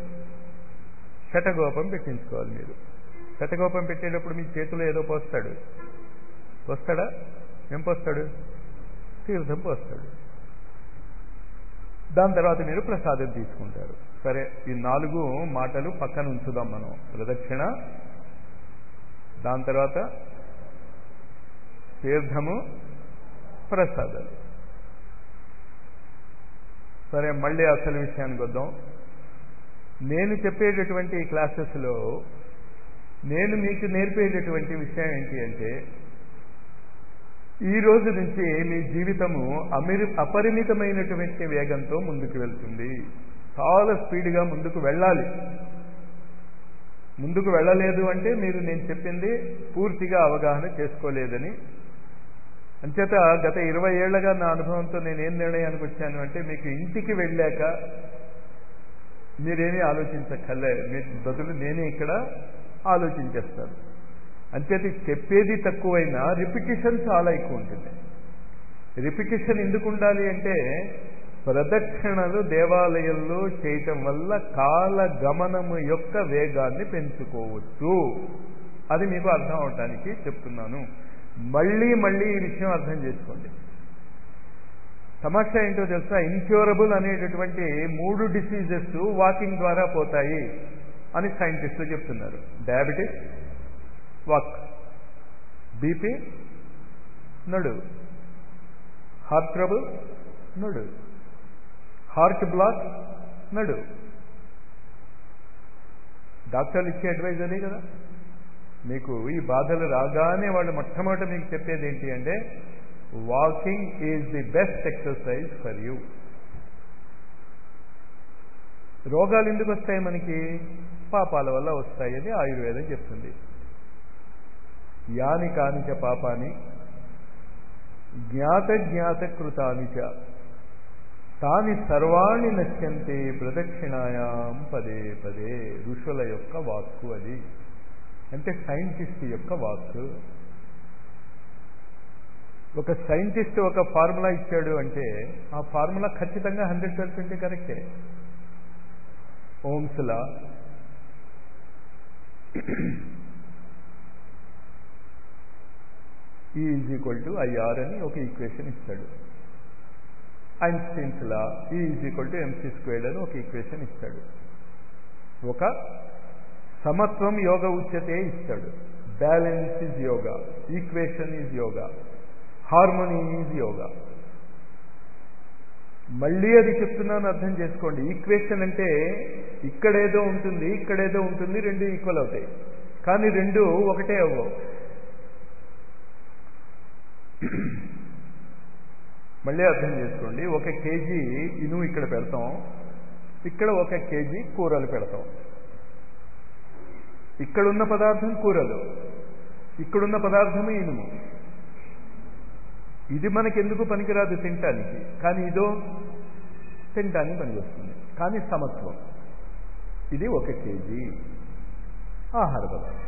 శటగోపం పెట్టించుకోవాలి మీరు శటగోపం పెట్టేటప్పుడు మీ చేతిలో ఏదో పోస్తాడు పోస్తాడా ఏం పోస్తాడు తీర్థం పోస్తాడు దాని తర్వాత మీరు ప్రసాదం తీసుకుంటారు సరే ఈ నాలుగు మాటలు పక్కన ఉంచుదాం మనం ప్రదక్షిణ దాని తర్వాత తీర్థము ప్రసాదాలు సరే మళ్ళీ అసలు విషయానికి వద్దాం నేను చెప్పేటటువంటి ఈ క్లాసెస్లో నేను మీకు నేర్పేటటువంటి విషయం ఏంటి అంటే ఈ రోజు నుంచి మీ జీవితము అమిరి అపరిమితమైనటువంటి వేగంతో ముందుకు వెళ్తుంది చాలా స్పీడ్గా ముందుకు వెళ్ళాలి ముందుకు వెళ్ళలేదు అంటే మీరు నేను చెప్పింది పూర్తిగా అవగాహన చేసుకోలేదని అంచేత గత ఇరవై ఏళ్లగా నా అనుభవంతో నేను ఏం నిర్ణయానికి వచ్చాను అంటే మీకు ఇంటికి వెళ్ళాక మీరేమీ ఆలోచించక్కర్లే మీ బదులు నేనే ఇక్కడ ఆలోచించేస్తాను అంచేత చెప్పేది తక్కువైనా రిపిటిషన్ చాలా ఎక్కువ ఉంటుంది రిపిటిషన్ ఎందుకు ఉండాలి అంటే ప్రదక్షిణలు దేవాలయంలో చేయటం వల్ల కాల గమనము యొక్క వేగాన్ని పెంచుకోవచ్చు అది మీకు అర్థం అవటానికి చెప్తున్నాను మళ్ళీ మళ్ళీ ఈ విషయం అర్థం చేసుకోండి సమస్య ఏంటో తెలుసా ఇన్క్యూరబుల్ అనేటటువంటి మూడు డిసీజెస్ వాకింగ్ ద్వారా పోతాయి అని సైంటిస్టులు చెప్తున్నారు డయాబెటిస్ వాక్ బీపీ నడు హార్ట్ ట్రబుల్ నడు హార్ట్ బ్లాక్ నడు డాక్టర్లు ఇచ్చే అడ్వైజ్ అదే కదా మీకు ఈ బాధలు రాగానే వాళ్ళు మొట్టమొదట మీకు చెప్పేది ఏంటి అంటే walking is the best exercise for you రోగాలు ఎందుకు వస్తాయి మనకి పాపాల వల్ల వస్తాయి అని ఆయుర్వేదం చెప్తుంది యాని కానిచ పాపాని జ్ఞాత జ్ఞాత కృతానిచ తాని సర్వాణి నశ్యంతే ప్రదక్షిణాయాం పదే పదే ఋషుల యొక్క వాక్కు అది అంటే సైంటిస్ట్ యొక్క వాక్కు ఒక సైంటిస్ట్ ఒక ఫార్ములా ఇచ్చాడు అంటే ఆ ఫార్ములా ఖచ్చితంగా హండ్రెడ్ పర్సెంట్ కరెక్టే ఓమ్స్లా E is equal to IR అని ఒక ఈక్వేషన్ ఇస్తాడు Einstein's law E is equal to MC squared అని ఒక ఈక్వేషన్ ఇస్తాడు ఒక సమత్వం యోగ ఉచ్యతే ఇస్తాడు balance is yoga equation is yoga harmony is yoga మళ్ళీ అది చెప్తున్నాను అర్థం చేసుకోండి ఈక్వేషన్ అంటే ఇక్కడేదో ఉంటుంది ఇక్కడేదో ఉంటుంది రెండు ఈక్వల్ అవుతాయి కానీ రెండు ఒకటే అవ్వవు మళ్ళీ అర్థం చేసుకోండి ఒక కేజీ ఇనుము ఇక్కడ పెడతాం ఇక్కడ ఒక కేజీ కూరలు పెడతాం ఇక్కడున్న పదార్థం కూరలు ఇక్కడున్న పదార్థము ఇనుము ఇది మనకెందుకు పనికిరాదు తినటానికి కానీ ఇదో తినటానికి పనికొస్తుంది కానీ సమత్వం ఇది ఒక కేజీ ఆహార పదార్థం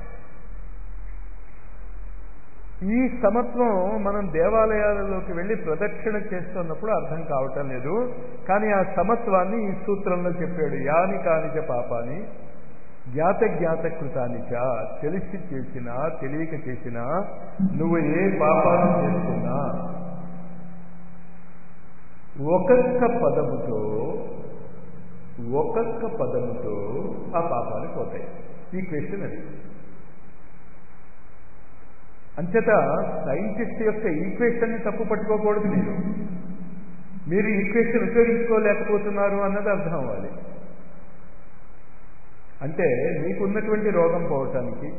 ఈ సమత్వం మనం దేవాలయాలలోకి వెళ్ళి ప్రదక్షిణ చేస్తున్నప్పుడు అర్థం కావటం లేదు కానీ ఆ సమత్వాన్ని ఈ సూత్రంలో చెప్పాడు యాని కానిచ పాపాని జ్ఞాత జ్ఞాత కృతానిచ తెలిసి చేసినా తెలియక చేసినా నువ్వు ఏ పాపాలు చేసుకున్నా ఒక్కొక్క పదముతో ఒక్కొక్క పదముతో ఆ పాపాలు పోతాయి ఈ క్వశ్చన్ అది అంచేత సైంటిస్ట్ యొక్క ఈక్వేషన్ని తప్పు పట్టుకోకూడదు మీరు మీరు ఈక్వేషన్ ఉపయోగించుకోలేకపోతున్నారు అన్నది అర్థం అవ్వాలి అంటే మీకున్నటువంటి రోగం పోవటానికి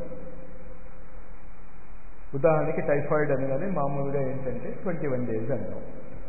ఉదాహరణకి టైఫాయిడ్ అనగానే మామూలుగా ఏంటంటే ట్వంటీ వన్ డేస్ అంటాం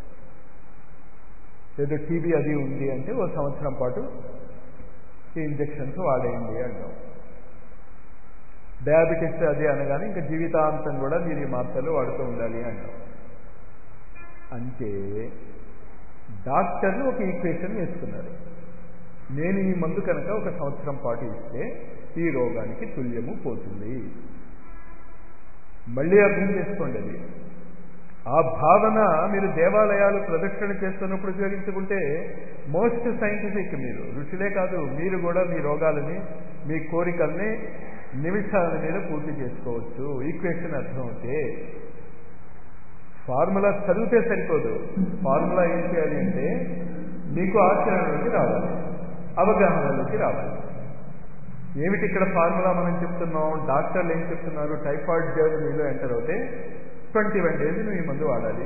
ఏదో టీబీ అది ఉంది అంటే ఓ సంవత్సరం పాటు ఈ ఇంజెక్షన్స్ వాడేయండి అంటాం డయాబెటీస్ అది అనగానే ఇంకా జీవితాంతం కూడా మీరు ఈ మాత్రలు వాడుతూ ఉండాలి అంటాం అంటే డాక్టర్లు ఒక ఈక్వేషన్ వేసుకున్నారు నేను ఈ మందు కనుక ఒక సంవత్సరం పాటు ఇస్తే ఈ రోగానికి తుల్యము పోతుంది మళ్ళీ అర్థం చేసుకోండి అది ఆ భావన మీరు దేవాలయాలు ప్రదక్షిణ చేస్తున్నప్పుడు ఉపయోగించుకుంటే మోస్ట్ సైంటిఫిక్ మీరు ఋషులే కాదు మీరు కూడా మీ రోగాలని మీ కోరికల్ని నిమిషాల మీద పూర్తి చేసుకోవచ్చు ఈక్వేషన్ అర్థమవుతే ఫార్ములా చదివితే సరిపోదు ఫార్ములా ఏం చేయాలి అంటే మీకు ఆచరణలోకి రావాలి అవగాహనలోకి రావాలి ఏమిటి ఇక్కడ ఫార్ములా మనం చెప్తున్నాం డాక్టర్లు ఏం చెప్తున్నారు టైఫాయిడ్ జ్వరం మీలో ఎంటర్ అవుతే ట్వంటీ వన్ డేస్ నువ్వు ఈ మందు వాడాలి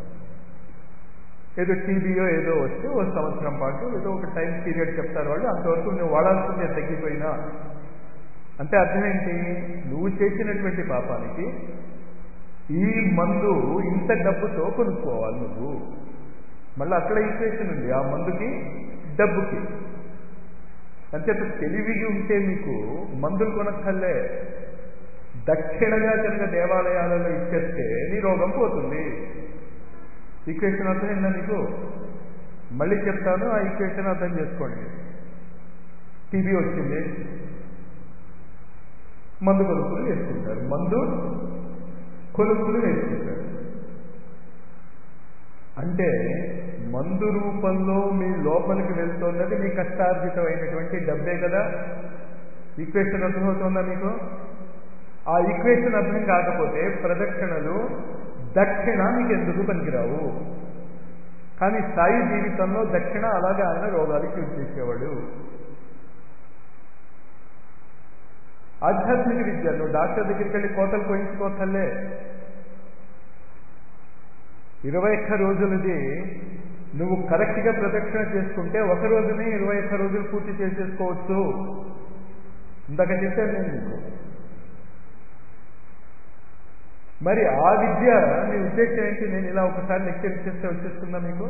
ఏదో టీబీయో ఏదో వస్తే ఓ సంవత్సరం పాటు ఏదో ఒక టైం పీరియడ్ చెప్తారు వాళ్ళు అంతవరకు నువ్వు వాడాల్సిందే తగ్గిపోయినా అంటే అర్థం ఏంటి నువ్వు చేసినటువంటి పాపానికి ఈ మందు ఇంత డబ్బుతో కొనుక్కోవాలి నువ్వు మళ్ళీ అక్కడ ఈక్వేషన్ ఉంది ఆ మందుకి డబ్బుకి అంటే తెలివిగి ఉంటే మీకు మందులు కొనక్కర్లే దక్షిణగా కనుక దేవాలయాలలో ఇచ్చేస్తే నీ రోగం పోతుంది ఈక్వేషన్ అర్థమైందా నీకు మళ్ళీ చెప్తాను ఆ ఈక్వేషన్ అర్థం చేసుకోండి టీబీ వచ్చింది మందు కొనుక్కులు వేసుకుంటారు మందు కొనుక్కులు వేసుకుంటారు అంటే మందు రూపంలో మీ లోపలికి వెళ్తున్నది మీ కష్టార్జితమైనటువంటి డబ్బే కదా ఈక్వేషన్ అర్థమవుతుందా మీకు ఆ ఈక్వేషన్ అర్థం కాకపోతే ప్రదక్షిణలు దక్షిణ మీకు ఎందుకు పనికిరావు కానీ సాయి జీవితంలో దక్షిణ అలాగే ఆయన రోగాలు క్యూర్ చేసేవాడు ఆధ్యాత్మిక విద్య నువ్వు డాక్టర్ దగ్గరికి వెళ్ళి కోతలు కోయించుకోవచ్చలే ఇరవై ఒక్క రోజులది నువ్వు కరెక్ట్గా ప్రదక్షిణ చేసుకుంటే ఒక రోజునే ఇరవై ఒక్క రోజులు పూర్తి చేసేసుకోవచ్చు ఇందాక చెప్పాను నేను నీకు మరి ఆ విద్య మీ ఉద్దేశం ఏంటి నేను ఇలా ఒకసారి లెక్చర్ ఇచ్చేస్తే వచ్చేస్తుందా మీకు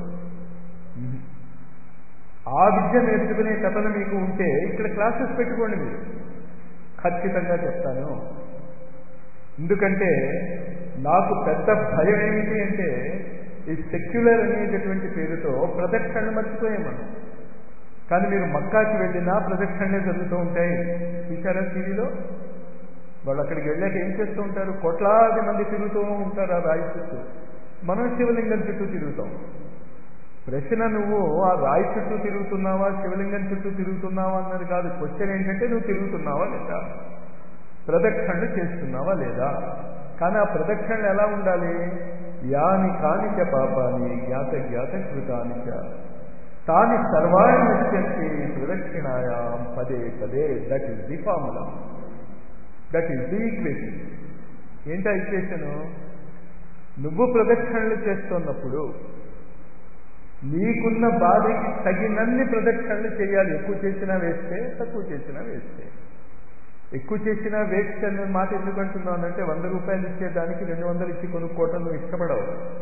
ఆ విద్య నేర్చుకునే తపన మీకు ఉంటే ఇక్కడ క్లాసెస్ పెట్టుకోండి మీరు ఖచ్చితంగా చెప్తాను ఎందుకంటే నాకు పెద్ద భయం ఏమిటి అంటే ఈ సెక్యులర్ అనేటటువంటి పేరుతో ప్రదక్షిణ మర్చిపోయాం మనం కానీ మీరు మక్కాకి వెళ్ళినా ప్రదక్షిణలే జరుగుతూ ఉంటాయి చూసారా టీవీలో వాళ్ళు అక్కడికి వెళ్ళాక ఏం చేస్తూ ఉంటారు కోట్లాది మంది తిరుగుతూ ఉంటారు ఆ రాయి చుట్టూ మనం శివలింగం చుట్టూ తిరుగుతాం ప్రశ్న నువ్వు ఆ రాయి చుట్టూ తిరుగుతున్నావా శివలింగం చుట్టూ తిరుగుతున్నావా అన్నది కాదు క్వశ్చన్ ఏంటంటే నువ్వు తిరుగుతున్నావా లేదా ప్రదక్షిణలు చేస్తున్నావా లేదా కానీ ఆ ప్రదక్షిణలు ఎలా ఉండాలి యాని కానిచ పాపాని జ్ఞాత జ్ఞాత కృతానిచ తాని సర్వాణి నశ్యంతి ప్రదక్షిణాయాం పదే పదే that is the formula that is the equation ఏంటా ఈక్వేషను నువ్వు ప్రదక్షిణలు చేస్తున్నప్పుడు నీకున్న బాధకి తగినన్ని ప్రదక్షిణలు చేయాలి ఎక్కువ చేసినా వేస్తే తక్కువ చేసినా వేస్తే ఎక్కువ చేసినా వేస్ట్ అనే మాట ఎందుకు అంటున్నాను అంటే వంద రూపాయలు ఇచ్చేదానికి రెండు వందలు ఇచ్చి కొనుక్కోవటం నువ్వు ఇష్టపడవు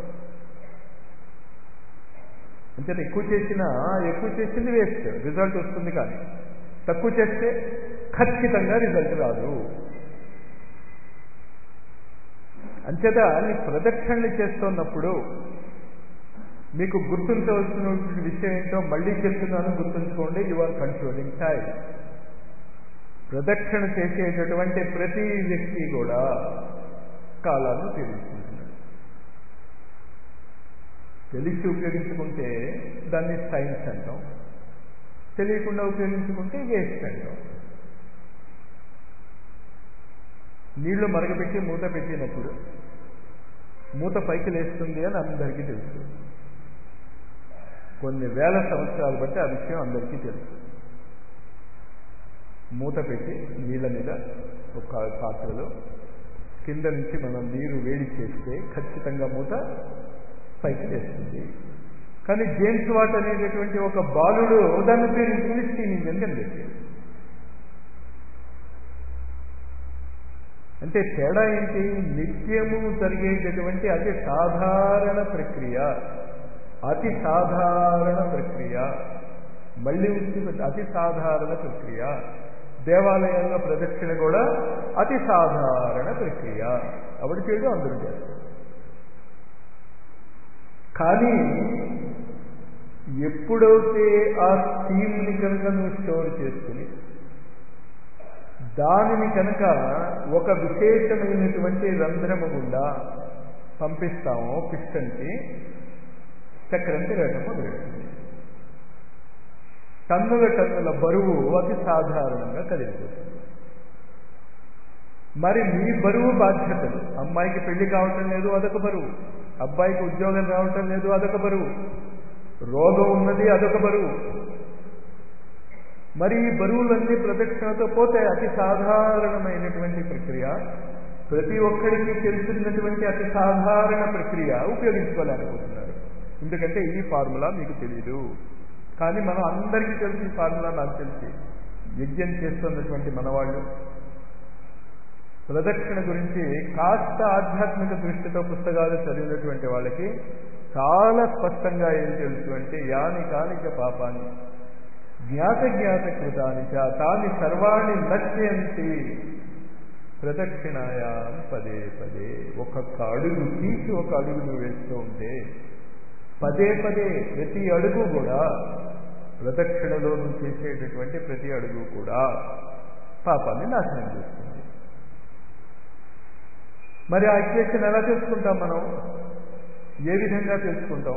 అంటే ఎక్కువ చేసినా ఎక్కువ చేసింది వేస్ట్ రిజల్ట్ వస్తుంది కానీ తక్కువ చేస్తే ఖచ్చితంగా రిజల్ట్ రాదు అంచేత నీ ప్రదక్షిణలు చేస్తున్నప్పుడు మీకు గుర్తుంచవలసినటువంటి విషయం ఏంటో మళ్ళీ చెప్తున్నాను గుర్తుంచుకోండి యు ఆర్ కంట్రోలింగ్ టైం ప్రదక్షిణ చేసేటటువంటి ప్రతి వ్యక్తి కూడా కాలాన్ని ఉపయోగించుకుంటున్నాడు తెలిసి ఉపయోగించుకుంటే దాన్ని సైన్స్ అంటాం తెలియకుండా ఉపయోగించుకుంటే వేస్ట్ అంటాం నీళ్లు మరగపెట్టి మూత పెట్టినప్పుడు మూత పైకి లేస్తుంది అని అందరికీ తెలుసు కొన్ని వేల సంవత్సరాలు బట్టి ఆ విషయం అందరికీ తెలుసు మూత పెట్టి నీళ్ళ మీద ఒక పాత్రలో కింద నుంచి మనం నీరు వేడి చేస్తే ఖచ్చితంగా మూత పైకి లేస్తుంది కానీ జేమ్స్ వాట్ అనేటటువంటి ఒక బాలుడు దాన్ని ఉపయోగించుకుని స్టీమ్ ఇంజన్ కనిపెట్టాడు అంటే తేడా ఏంటి నిత్యము జరిగేటటువంటి అతి సాధారణ ప్రక్రియ అతి సాధారణ ప్రక్రియ మళ్ళీ అతి సాధారణ ప్రక్రియ దేవాలయంలో ప్రదక్షిణ కూడా అతి సాధారణ ప్రక్రియ ఎవడు చేయడం అందరూ చేస్తారు కానీ ఎప్పుడైతే ఆ థీమ్ని కనుక నువ్వు స్టోర్ చేసుకుని దానిని కనుక ఒక విశేషమైనటువంటి రంధ్రము గుండా పంపిస్తామో పిస్టన్కి చక్రం తిరగటం మొదలెడుతుంది టన్నుల టన్నుల బరువు అతి సాధారణంగా కదిలిపోతుంది మరి మీ బరువు బాధ్యతలు అమ్మాయికి పెళ్లి కావటం లేదు అదొక బరువు అబ్బాయికి ఉద్యోగం రావటం లేదు అదొక బరువు రోగం ఉన్నది అదొక బరువు మరి ఈ బరువులన్నీ ప్రదక్షిణతో పోతే అతి సాధారణమైనటువంటి ప్రక్రియ ప్రతి ఒక్కరికి తెలిసినటువంటి అతి సాధారణ ప్రక్రియ ఉపయోగించుకోలేకపోతున్నారు ఎందుకంటే ఈ ఫార్ములా మీకు తెలియదు కానీ మనం అందరికీ తెలిసి ఈ ఫార్ములా నాకు తెలిసి యజ్ఞం చేస్తున్నటువంటి మనవాళ్ళు ప్రదక్షిణ గురించి కాస్త ఆధ్యాత్మిక దృష్టితో పుస్తకాలు చదివినటువంటి వాళ్ళకి చాలా స్పష్టంగా ఏం తెలుసు అంటే యాని కానిక పాపాన్ని జ్ఞాత జ్ఞాత కృతాని చ తాని సర్వాణి నశ్యంతి ప్రదక్షిణాయాం పదే పదే ఒక్కొక్క అడుగు తీసి ఒక అడుగు నువ్వు వేస్తూ ఉంటే పదే పదే ప్రతి అడుగు కూడా ప్రదక్షిణలో నువ్వు చేసేటటువంటి ప్రతి అడుగు కూడా పాపాన్ని నాశనం చేస్తుంది మరి ఆ ఈక్వేషన్ ఎలా తెలుసుకుంటాం మనం ఏ విధంగా తెలుసుకుంటాం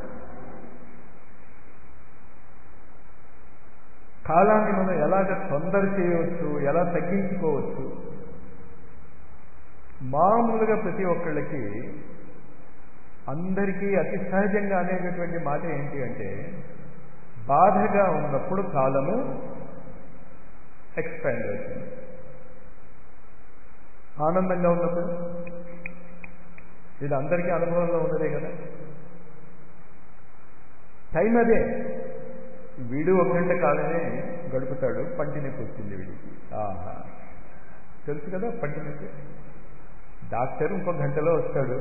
కాలాన్ని మనం ఎలాగ తొందర చేయవచ్చు ఎలా తగ్గించుకోవచ్చు మామూలుగా ప్రతి ఒక్కళ్ళకి అందరికీ అతి సహజంగా అనేటటువంటి మాట ఏంటి అంటే బాధగా ఉన్నప్పుడు కాలము ఎక్స్పాండ్ అవుతుంది ఆనందంగా ఉన్నప్పుడు ఇది అందరికీ అనుభవంలో ఉన్నదే కదా టైం అదే వీడు ఒక గంట కాలమే గడుపుతాడు పంటి నొప్పి వచ్చింది వీడికి ఆహా తెలుసు కదా పంటి నొప్పి డాక్టర్ ఇంకో గంటలో వస్తాడు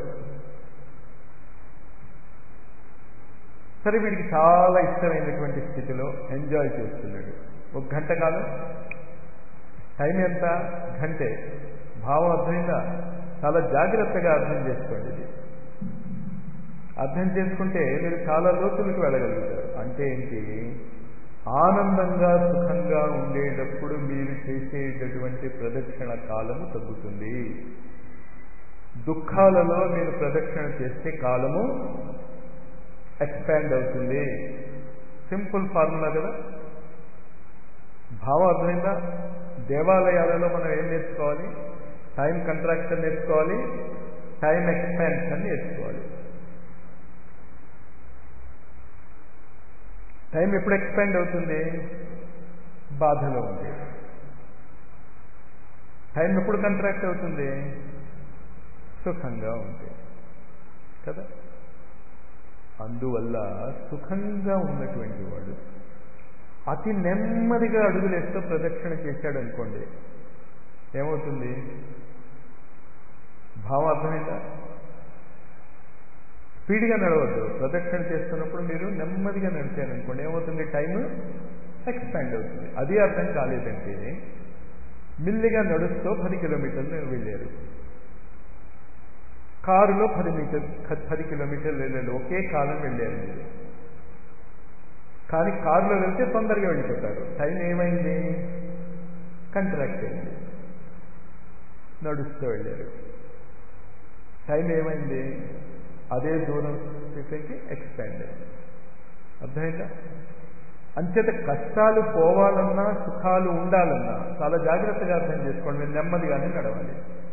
సరే వీడికి చాలా ఇష్టమైనటువంటి స్థితిలో ఎంజాయ్ చేస్తున్నాడు ఒక గంట కాలం టైం ఎంత గంటే భావం అర్థమైందా చాలా జాగ్రత్తగా అర్థం చేసుకోండి ఇది అర్థం చేసుకుంటే మీరు చాలా లోతులకు వెళ్ళగలుగుతారు అంటే ఏంటి ఆనందంగా సుఖంగా ఉండేటప్పుడు మీరు చేసేటటువంటి ప్రదక్షిణ కాలము తగ్గుతుంది దుఃఖాలలో మీరు ప్రదక్షిణ చేస్తే కాలము ఎక్స్పాండ్ అవుతుంది సింపుల్ ఫార్ములా కదా భావం అర్థమైందా దేవాలయాలలో మనం ఏం నేర్చుకోవాలి టైం కంట్రాక్షన్ నేర్చుకోవాలి టైం ఎక్స్పాన్షన్ నేర్చుకోవాలి టైం ఎప్పుడు ఎక్స్పాండ్ అవుతుంది బాధలో ఉంది టైం ఎప్పుడు కంట్రాక్ట్ అవుతుంది సుఖంగా ఉంది కదా అందువల్ల సుఖంగా ఉన్నటువంటి వాడు అతి నెమ్మదిగా అడుగులేస్తూ ప్రదక్షిణ చేశాడు అనుకోండి ఏమవుతుంది భావం అర్థమైందా స్పీడ్గా నడవద్దు ప్రదక్షిణ చేస్తున్నప్పుడు మీరు నెమ్మదిగా నడిచారనుకోండి ఏమవుతుంది టైం ఎక్స్పాండ్ అవుతుంది అది అర్థం కాలేదంటే మిల్లిగా నడుస్తూ పది కిలోమీటర్లు వెళ్ళారు కారులో పది మీటర్ పది కిలోమీటర్లు వెళ్ళారు ఒకే కాలం వెళ్ళారు మీరు కానీ కారులో వెళ్తే తొందరగా వెళ్ళిపోతారు టైం ఏమైంది కంట్రాక్ట్ అయింది నడుస్తూ వెళ్ళారు టైం ఏమైంది అదే దూరం చెప్పేసి ఎక్స్పాండ్ అయింది అర్థమైందా అంచేత కష్టాలు పోవాలన్నా సుఖాలు ఉండాలన్నా చాలా జాగ్రత్తగా అర్థం చేసుకోండి మీరు నెమ్మదిగానే నడవాలి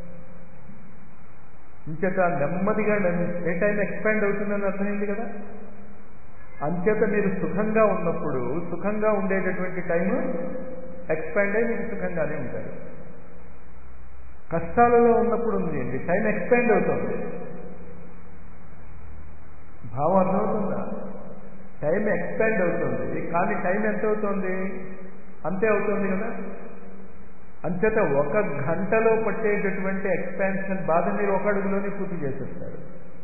ఇంచేత నెమ్మదిగా ఏ టైం ఎక్స్పాండ్ అవుతుందని అర్థమైంది కదా అంచేత మీరు సుఖంగా ఉన్నప్పుడు సుఖంగా ఉండేటటువంటి టైము ఎక్స్పాండ్ అయ్యి మీరు సుఖంగానే ఉంటారు కష్టాలలో ఉన్నప్పుడు ఉంది అండి టైం ఎక్స్పాండ్ అవుతుంది భావం అర్థమవుతుందా టైం ఎక్స్పాండ్ అవుతుంది కానీ టైం ఎంత అవుతుంది అంతే అవుతుంది కదా అంచేత ఒక గంటలో పట్టేటటువంటి ఎక్స్పాన్షన్ బాధ మీరు ఒక అడుగులోనే పూర్తి చేసేస్తారు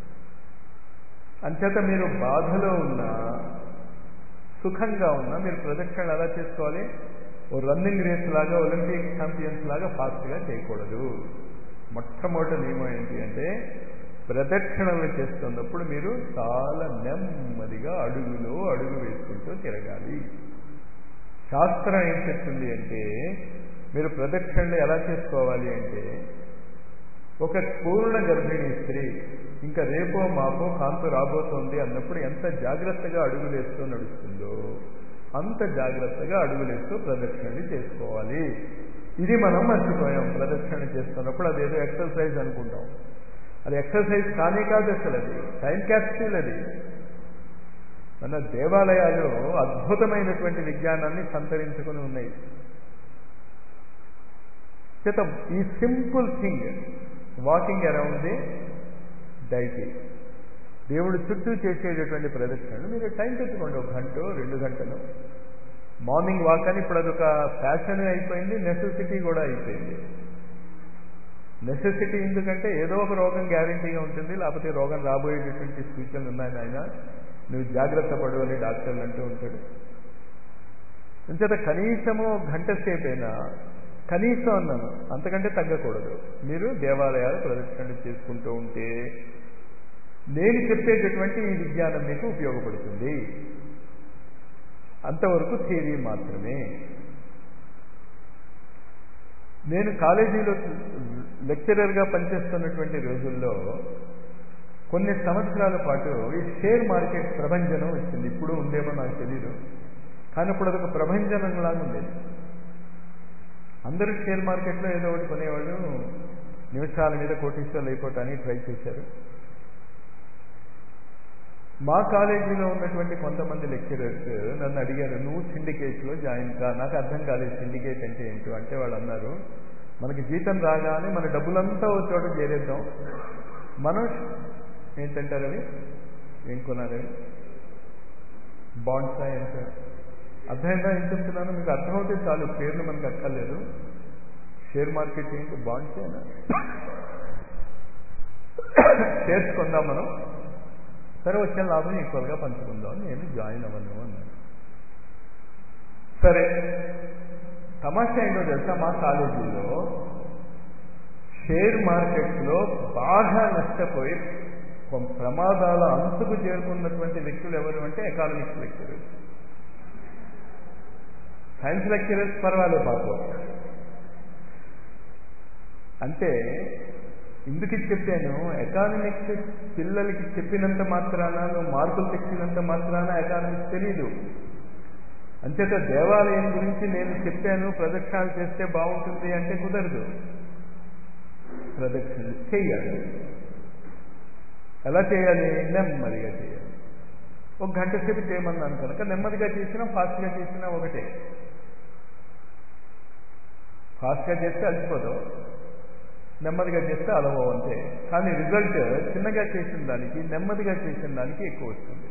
అంచేత మీరు బాధలో ఉన్నా సుఖంగా ఉన్నా మీరు ప్రదక్షిణ ఎలా చేసుకోవాలి ఓ రన్నింగ్ రేస్ లాగా ఒలింపిక్ ఛాంపియన్స్ లాగా ఫాస్ట్గా చేయకూడదు మొట్టమొదటి నియమం ఏంటి అంటే ప్రదక్షిణలు చేస్తున్నప్పుడు మీరు చాలా నెమ్మదిగా అడుగులో అడుగు వేసుకుంటూ తిరగాలి శాస్త్రం ఏం చెప్తుంది అంటే మీరు ప్రదక్షిణలు ఎలా చేసుకోవాలి అంటే ఒక పూర్ణ గర్భిణీ స్త్రీ ఇంకా రేపో మాపో కాంతు రాబోతోంది అన్నప్పుడు ఎంత జాగ్రత్తగా అడుగులేస్తూ నడుస్తుందో అంత జాగ్రత్తగా అడుగులేస్తూ ప్రదక్షిణలు చేసుకోవాలి ఇది మనం మర్చిపోయాం ప్రదక్షిణ చేస్తున్నప్పుడు అదేదో ఎక్సర్సైజ్ అనుకుంటాం అది ఎక్సర్సైజ్ కానీ కాదు అసలు అది టైం క్యాప్సూల్ అది మన దేవాలయాలు అద్భుతమైనటువంటి విజ్ఞానాన్ని సంతరించుకుని ఉన్నాయి చేత ఈ simple thing walking around the deity దేవుడు చుట్టూ చేసేటటువంటి ప్రదక్షిణలు మీరు టైం పెట్టుకోండి ఒక గంట రెండు గంటలు మార్నింగ్ వాక్ అని ఇప్పుడు అదొక ఫ్యాషన్ అయిపోయింది నెసెసిటీ కూడా అయిపోయింది నెసెసిటీ ఎందుకంటే ఏదో ఒక రోగం గ్యారంటీగా ఉంటుంది లేకపోతే రోగం రాబోయేటటువంటి సూచనలు ఉన్నాయి ఆయన నువ్వు జాగ్రత్త పడు అని డాక్టర్లు అంటూ ఉంటాడు అంచేత కనీసము గంట సేపైనా కనీసం అన్నాను అంతకంటే తగ్గకూడదు మీరు దేవాలయాలు ప్రదక్షిణలు చేసుకుంటూ ఉంటే నేను చెప్పేటటువంటి ఈ విజ్ఞానం మీకు ఉపయోగపడుతుంది అంతవరకు థియరీ మాత్రమే నేను కాలేజీలో లెక్చరర్గా పనిచేస్తున్నటువంటి రోజుల్లో కొన్ని సంవత్సరాల పాటు ఈ షేర్ మార్కెట్ ప్రభంజనం వచ్చింది ఇప్పుడు ఉందేమో నాకు తెలీదు కానీ ఇప్పుడు అదొక ప్రభంజనంలాగా ఉండేది అందరూ షేర్ మార్కెట్లో ఏదో ఒకటి కొనేవాళ్ళు నిమిషాల మీద కోటీశ్వర్లు అయిపోవటానికి ట్రై చేశారు మా కాలేజీలో ఉన్నటువంటి కొంతమంది లెక్చరర్స్ నన్ను అడిగారు నువ్వు సిండికేట్లో జాయిన్ కా నాకు అర్థం కాలేదు సిండికేట్ అంటే ఏంటో అంటే వాళ్ళు అన్నారు మనకి జీతం రాగానే మన డబ్బులంతా ఒక చోట చేరేద్దాం మనం ఏంటంటారు అవి ఏం కొనాలి బాండ్సా ఎంత అర్థమైందా ఏం చెప్తున్నాను మీకు అర్థమవుతే చాలు పేర్లు మనకు అక్కర్లేదు షేర్ మార్కెట్ ఏంటి బాండ్సేనా షేర్స్ కొందాం మనం సరే వచ్చిన లాభం ఈక్వల్గా పంచుకుందాం నేను జాయిన్ అవ్వను అన్నాను సరే తమాషా ఏంటో తెలుసా మా కాలేజీలో షేర్ మార్కెట్లో బాగా నష్టపోయి ప్రమాదాల అంచుకు చేరుకున్నటువంటి వ్యక్తులు ఎవరు అంటే ఎకానమిక్స్ లెక్చరర్స్ సైన్స్ లెక్చరర్స్ పర్వాలేదు పాపం అంటే ఎందుకు చెప్పాను ఎకానమిక్స్ పిల్లలకి చెప్పినంత మాత్రాన నువ్వు మార్కులు తెచ్చినంత మాత్రాన ఎకానమిక్స్ తెలీదు అంచేత దేవాలయం గురించి నేను చెప్పాను ప్రదక్షిణాలు చేస్తే బాగుంటుంది అంటే కుదరదు ప్రదక్షిణలు చేయాలి ఎలా చేయాలి నెమ్మదిగా చేయాలి ఒక గంట సేపు చేయమన్నాను కనుక నెమ్మదిగా చేసినా ఫాస్ట్గా చేసినా ఒకటే ఫాస్ట్గా చేస్తే అలసిపోతావు నెమ్మదిగా చేస్తే అలవవు అంతే కానీ రిజల్ట్ చిన్నగా చేసిన దానికి నెమ్మదిగా చేసిన దానికి ఎక్కువ వస్తుంది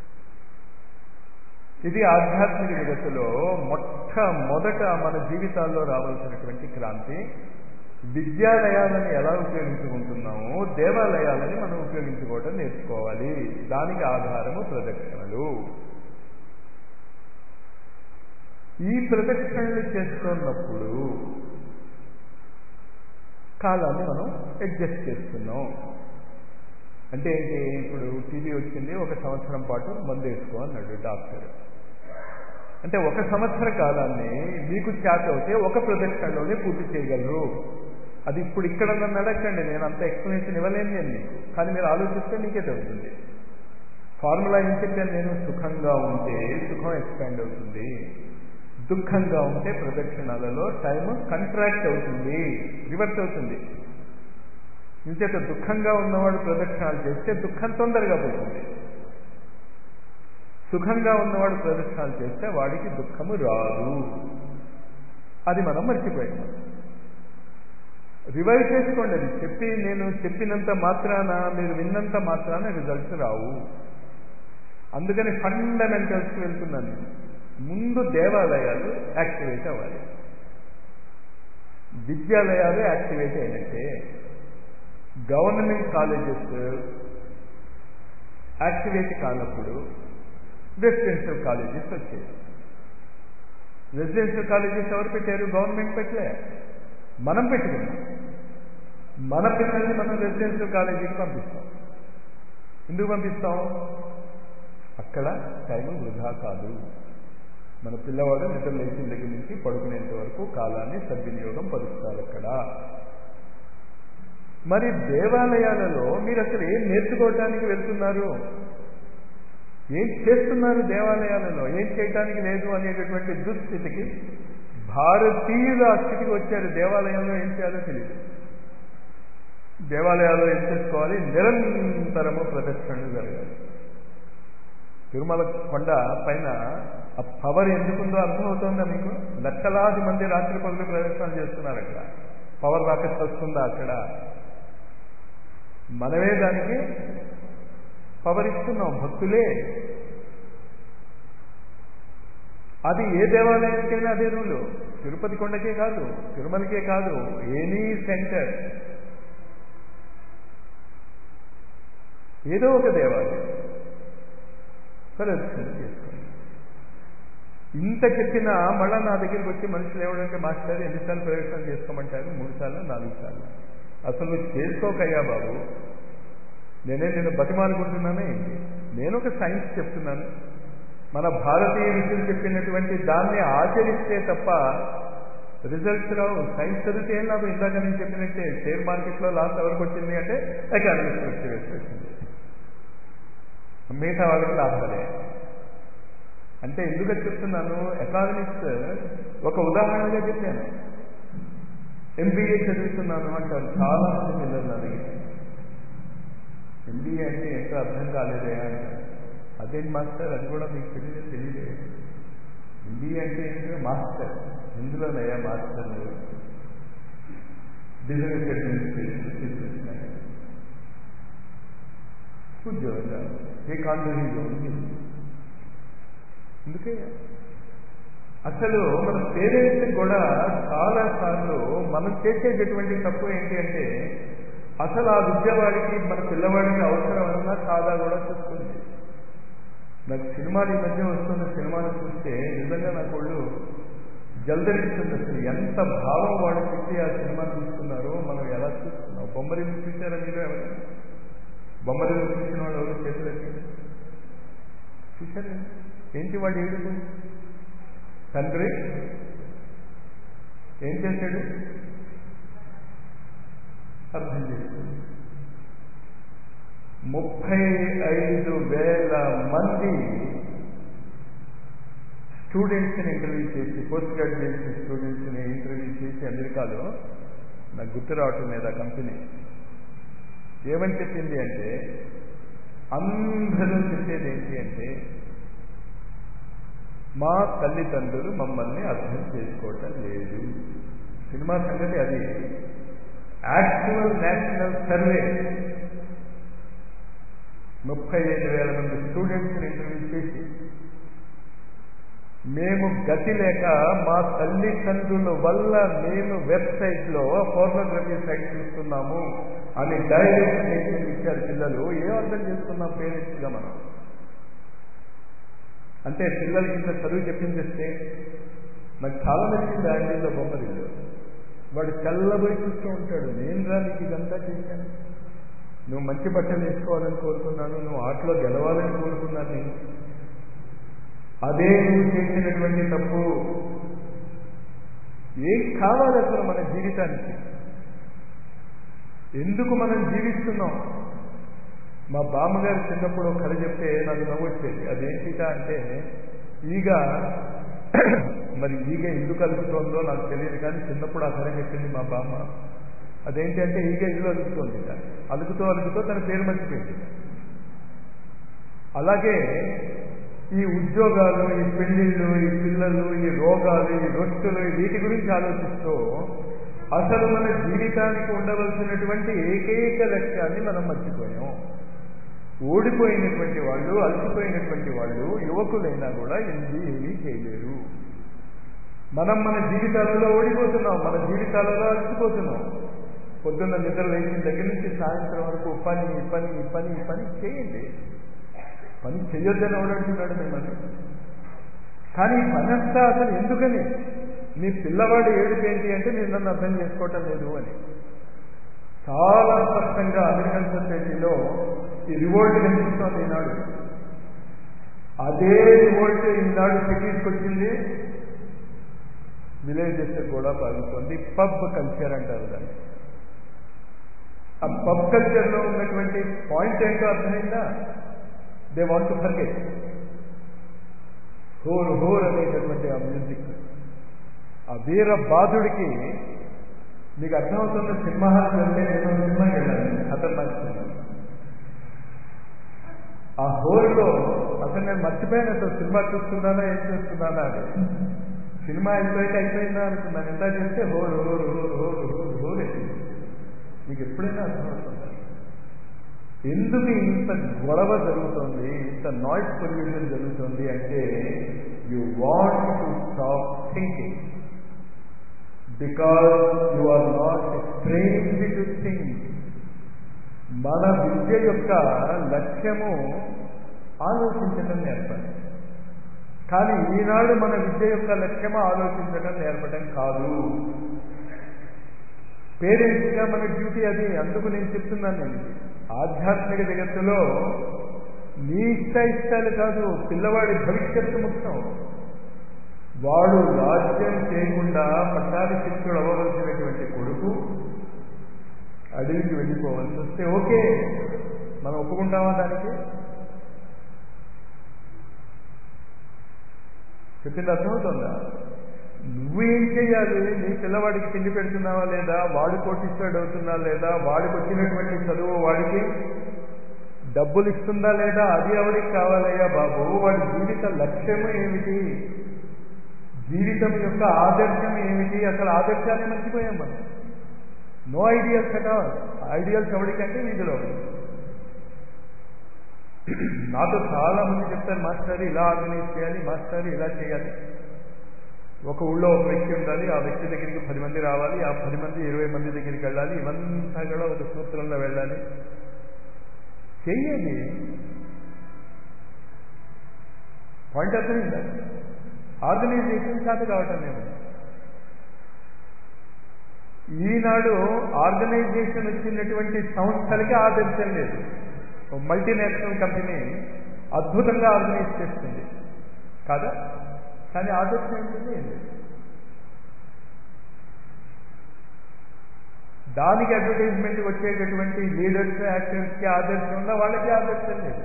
ఇది ఆధ్యాత్మిక జగత్తులో మొట్టమొదట మన జీవితాల్లో రావాల్సినటువంటి క్రాంతి విద్యాలయాలను ఎలా ఉపయోగించుకుంటున్నామో దేవాలయాలని మనం ఉపయోగించుకోవటం నేర్చుకోవాలి దానికి ఆధారము ప్రదక్షిణలు ఈ ప్రదక్షిణలు చేస్తున్నప్పుడు కాలాన్ని మనం అడ్జస్ట్ చేస్తున్నాం అంటే ఏంటి ఇప్పుడు టీవీ వచ్చింది ఒక సంవత్సరం పాటు మందు వేసుకో అన్నాడు డాక్టర్ అంటే ఒక సంవత్సర కాలాన్ని మీకు చేత అవుతే ఒక ప్రదక్షిణలోనే పూర్తి చేయగలరు అది ఇప్పుడు ఇక్కడ నన్ను అడగండి నేను అంత ఎక్స్ప్లెనేషన్ ఇవ్వలేను నేను మీకు కానీ మీరు ఆలోచిస్తే మీకే తెలుస్తుంది ఫార్ములా ఏం చెప్పాను నేను సుఖంగా ఉంటే సుఖం ఎక్స్పాండ్ అవుతుంది దుఃఖంగా ఉంటే ప్రదక్షిణాలలో టైం కంట్రాక్ట్ అవుతుంది రివర్స్ అవుతుంది ఇంచేత దుఃఖంగా ఉన్నవాడు ప్రదక్షిణాలు చేస్తే దుఃఖం తొందరగా పోతుంది సుఖంగా ఉన్నవాడు ప్రదక్షిణాలు చేస్తే వాడికి దుఃఖము రాదు అది మనం మర్చిపోయాం రివైవ్ చేసుకోండి అది చెప్పి నేను చెప్పినంత మాత్రాన మీరు విన్నంత మాత్రాన రిజల్ట్స్ రావు అందుకని ఫండమెంటల్స్కి వెళ్తున్నాను నేను ముందు దేవాలయాలు యాక్టివేట్ అవ్వాలి విద్యాలయాలు యాక్టివేట్ అయినట్టే గవర్నమెంట్ కాలేజెస్ యాక్టివేట్ కానప్పుడు రెసిడెన్షియల్ కాలేజెస్ వచ్చాయి రెసిడెన్షియల్ కాలేజెస్ ఎవరు పెట్టారు గవర్నమెంట్ పెట్టలే మనం పెట్టుకున్నాం మన పిల్లల్ని మనం రెసిడెన్షియల్ కాలేజీకి పంపిస్తాం ఎందుకు పంపిస్తాం అక్కడ టైం వృధా కాదు మన పిల్లవాడు నిద్ర లేచిన దగ్గర నుంచి పడుకునేంత వరకు కాలాన్ని సద్వినియోగం పరుస్తారు అక్కడ మరి దేవాలయాలలో మీరు అసలు ఏం నేర్చుకోవటానికి వెళ్తున్నారు ఏం చేస్తున్నారు దేవాలయాలలో ఏం చేయటానికి లేదు అనేటటువంటి దుస్థితికి భారతీయులు ఆ స్థితికి వచ్చారు దేవాలయంలో ఏం చేయాలో తెలియదు దేవాలయాల్లో ఏం చేసుకోవాలి నిరంతరము ప్రదక్షిణలు జరగాలి తిరుమల కొండ పైన ఆ పవర్ ఎందుకుందో అర్థమవుతుందా మీకు లక్షలాది మంది రాత్రి పనులు ప్రదర్శనలు చేస్తున్నారు అక్కడ పవర్ రాకెట్ వస్తుందా అక్కడ మనమే దానికి పవర్ ఇస్తున్నాం భక్తులే అది ఏ దేవాలయానికైనా అదే రూలు తిరుపతి కొండకే కాదు తిరుమలకే కాదు ఎనీ సెంటర్ ఏదో ఒక దేవాలయం ప్రదర్శన చేసుకోండి ఇంత చెప్పినా మళ్ళా నా దగ్గరికి వచ్చి మనుషులు ఏమంటే మాస్టర్ ఎన్నిసార్లు ప్రదర్శన చేసుకోమంటారు మూడు సార్లు నాలుగు సార్లు అసలు నువ్వు చేసుకోకయ్యా బాబు నేనే నేను బతిమాలుకుంటున్నానే ఏంటి నేను ఒక సైన్స్ చెప్తున్నాను మన భారతీయ ఋషులు చెప్పినటువంటి దాన్ని ఆచరిస్తే తప్ప రిజల్ట్స్ రావు సైన్స్ చదివితే ఏం లాభం ఇందాక నేను చెప్పినట్టే షేర్ మార్కెట్లో లాస్ ఎవరికి వచ్చింది అంటే ఎకానమిక్స్ వచ్చి వచ్చింది మిగతా వాళ్ళకి లాభాలే అంటే ఎందుకు చెప్తున్నాను ఎకానమిక్స్ ఒక ఉదాహరణగా చెప్పాను ఎంబీఏ చదువుతున్నాను అంటారు చాలా మంది పిల్లలు నా దగ్గర ఎంబీఏ అంటే ఏంటో అర్థం కాలేదే అంటారు అదేంటి మాస్టర్ అది కూడా మీకు తెలియదే తెలియదే ఎంబీఏ అంటే ఏంటంటే మాస్టర్ ఎందులోనయ్యా మాస్టర్ బిజినెస్ అడ్మినిస్ట్రేషన్ బిజినెస్ ఉద్యోగం ఏ కాంట్రీ అందుకే అసలు మన పేరెంట్స్ కూడా చాలా సార్లు మనం చేసేటటువంటి తప్పు ఏంటి అంటే అసలు ఆ విద్య వాడికి మన పిల్లవాడికి అవసరం అన్నా కాదా కూడా చూస్తుంది నాకు సినిమాలు ఈ మధ్య వస్తున్న సినిమాలు చూస్తే నిజంగా నాకు ఒళ్ళు జల్దరిస్తుంది అసలు ఎంత భావం వాడు పెట్టి ఆ సినిమా చూస్తున్నారో మనం ఎలా చూస్తున్నాం బొమ్మరిల్లు చూసారా మీరు ఎవరైనా బొమ్మరిల్లు చూసిన వాళ్ళు ఎవరు చేతులకి చూశారు ఏంటి వాడు ఏడుపు తండ్రి ఏం చేశాడు అర్థం చేసుకోండి ముప్పై ఐదు వేల మంది స్టూడెంట్స్ని ఇంటర్వ్యూ చేసి పోస్ట్ గ్రాడ్యుయేషన్ స్టూడెంట్స్ని ఇంటర్వ్యూ చేసి అమెరికాలో నాకు గుర్తు రావటం మీద కంపెనీ ఏమని చెప్పింది అంటే అందరూ చెప్పేది ఏంటి అంటే మా తల్లిదండ్రులు మమ్మల్ని అర్థం చేసుకోవటం లేదు సినిమా సంగతి అది యాక్చువల్ నేషనల్ సర్వే ముప్పై ఐదు వేల మంది స్టూడెంట్స్ని ఇంటర్వ్యూ చేసి మేము గతి లేక మా తల్లిదండ్రుల వల్ల మేము వెబ్సైట్లో ఫోర్నోగ్రఫీ సైట్ చూస్తున్నాము అని డైరెక్ట్ స్టేట్మెంట్ ఇచ్చారు పిల్లలు ఏం అర్థం చేసుకున్నాం పేరెంట్స్గా మనం అంటే పిల్లలకి ఇంత చదువు చెప్పించేస్తే నాకు చాలా నచ్చింది ఆంటీలో బొమ్మరిల్లు వాడు తెల్లబోయి చూస్తూ ఉంటాడు నేను రా నీకు ఇదంతా చేశాను నువ్వు మంచి బట్టలు వేసుకోవాలని కోరుకున్నాను నువ్వు ఆటలో గెలవాలని కోరుకున్నాను నేను అదే నువ్వు చేసినటువంటి తప్పు ఏం కావాలి అసలు మన జీవితానికి ఎందుకు మనం జీవిస్తున్నాం మా బామ్మగారు చిన్నప్పుడు ఒక కథ చెప్తే నాకు నవ్వొచ్చేది అదేంటిట అంటే ఈగ మరి ఈగ ఎందుకు అలుపుతోందో నాకు తెలియదు కానీ చిన్నప్పుడు ఆ కథ చెప్పింది మా బామ్మ అదేంటి అంటే ఈగ ఇల్లు అలుపుతోంది అలుపుతూ అలుపుతూ తన పేరు మర్చిపోయింది అలాగే ఈ ఉద్యోగాలు ఈ పెళ్లిళ్ళు ఈ పిల్లలు ఈ రోగాలు ఈ రొట్టులు వీటి గురించి ఆలోచిస్తూ అసలు మన జీవితానికి ఉండవలసినటువంటి ఏకైక లక్ష్యాన్ని మనం మర్చిపోయాం ఓడిపోయినటువంటి వాళ్ళు అలసిపోయినటువంటి వాళ్ళు యువకులైనా కూడా ఎంది ఏమీ చేయలేరు మనం మన జీవితాలలో ఓడిపోతున్నాం మన జీవితాలలో అలసిపోతున్నాం పొద్దున్న నిద్ర లేచిన దగ్గర నుంచి సాయంత్రం వరకు పని పని పని పని చేయండి పని చెయ్యొద్దని ఎవడంటున్నాడు మిమ్మల్ని కానీ పని అంతా అసలు ఎందుకని మీ పిల్లవాడు ఏడుపు ఏంటి అంటే మీరు నన్ను అర్థం చేసుకోవటం లేదు అని చాలా స్పష్టంగా అమెరికన్ సొసైటీలో ఈ రివోల్ట్ కనిపిస్తోంది ఈనాడు అదే రివోల్ట్ ఈనాడు సిటీస్కి వచ్చింది విలేజెస్ కూడా పాల్గొంది పబ్ కల్చర్ అంటారు దాన్ని ఆ పబ్ కల్చర్లో ఉన్నటువంటి పాయింట్ ఏంటో అర్థమైందా దే వాంట్ టు ఫర్గెట్ హోర్ హోర్ అనేటటువంటి ఆ మ్యూజిక్ ఆ వీర బాధుడికి మీకు అర్థమవుతున్న సినిమా హాల్ వెళ్తే నేను సినిమాకి వెళ్ళాను ఖతర్నాక్ సినిమా ఆ హోర్లో అసలు నేను మర్చిపోయాను అసలు సినిమా చూస్తున్నానా ఏం చేస్తున్నానా అని సినిమా అయిపోయాక అయిపోయిందా అనుకున్నాను ఎంత చేస్తే హోర్ హోర్ హోర్ హోర్ హోర్ హోర్ మీకు ఎప్పుడైనా అర్థమవుతుంది ఎందుకు ఇంత గొడవ జరుగుతుంది ఇంత నాయిస్ పొల్యూషన్ జరుగుతుంది అంటే you want to stop thinking because you are not trained to think మన విద్య యొక్క లక్ష్యము ఆలోచించడం నేర్పాలి కానీ ఈనాడు మన విద్య యొక్క లక్ష్యము ఆలోచించడం నేర్పడం కాదు పేరెంట్స్గా మన డ్యూటీ అది అందుకు నేను చెప్తున్నాను నేను ఆధ్యాత్మిక జగత్తులో నీ ఇష్ట ఇష్టాలు కాదు పిల్లవాడి భవిష్యత్తు ముఖ్యం వాడు రాజ్యం చేయకుండా పట్టాభిషిక్తుడు అవ్వవలసినటువంటి కొడుకు అడవికి వెళ్ళిపోవాల్సి వస్తే ఓకే మనం ఒప్పుకుంటామా దానికి చెప్పింది అర్థమవుతుందా నువ్వు ఏం చేయాలి నీ పిల్లవాడికి తిండి పెడుతున్నావా లేదా వాడు కోటిస్తాడు అవుతున్నా లేదా వాడికి వచ్చినటువంటి చదువు వాడికి డబ్బులు ఇస్తుందా లేదా అది ఎవరికి కావాలయ్యా బాబు వాడి జీవిత లక్ష్యము ఏమిటి జీవితం యొక్క ఆదర్శం ఏమిటి అసలు ఆదర్శాన్ని మర్చిపోయాం మనం నో ఐడియల్స్ అట ఐడియల్స్ ఎవరికంటే వీధిలో నాతో చాలా మంది చెప్తారు మాస్టర్ ఇలా ఆర్గనైజ్ చేయాలి మాస్టర్ ఇలా చేయాలి ఒక ఊళ్ళో ఒక వ్యక్తి ఉండాలి ఆ వ్యక్తి దగ్గరికి పది మంది రావాలి ఆ పది మంది ఇరవై మంది దగ్గరికి వెళ్ళాలి ఇవంతా కూడా ఒక సూత్రంలో వెళ్ళాలి చెయ్యండి పాయింట్ అర్థమైందా ఆర్గనైజేషన్ చేత కావటం లేదు ఈనాడు ఆర్గనైజేషన్ వచ్చినటువంటి సంస్థలకి ఆదర్శం లేదు మల్టీనేషనల్ కంపెనీ అద్భుతంగా ఆర్గనైజ్ చేస్తుంది కాదా కానీ ఆదర్శం ఏంటంటే ఏం లేదు దానికి అడ్వర్టైజ్మెంట్ వచ్చేటటువంటి లీడర్స్ యాక్టర్స్కి ఆదర్శం ఉందా వాళ్ళకి ఆదర్శం లేదు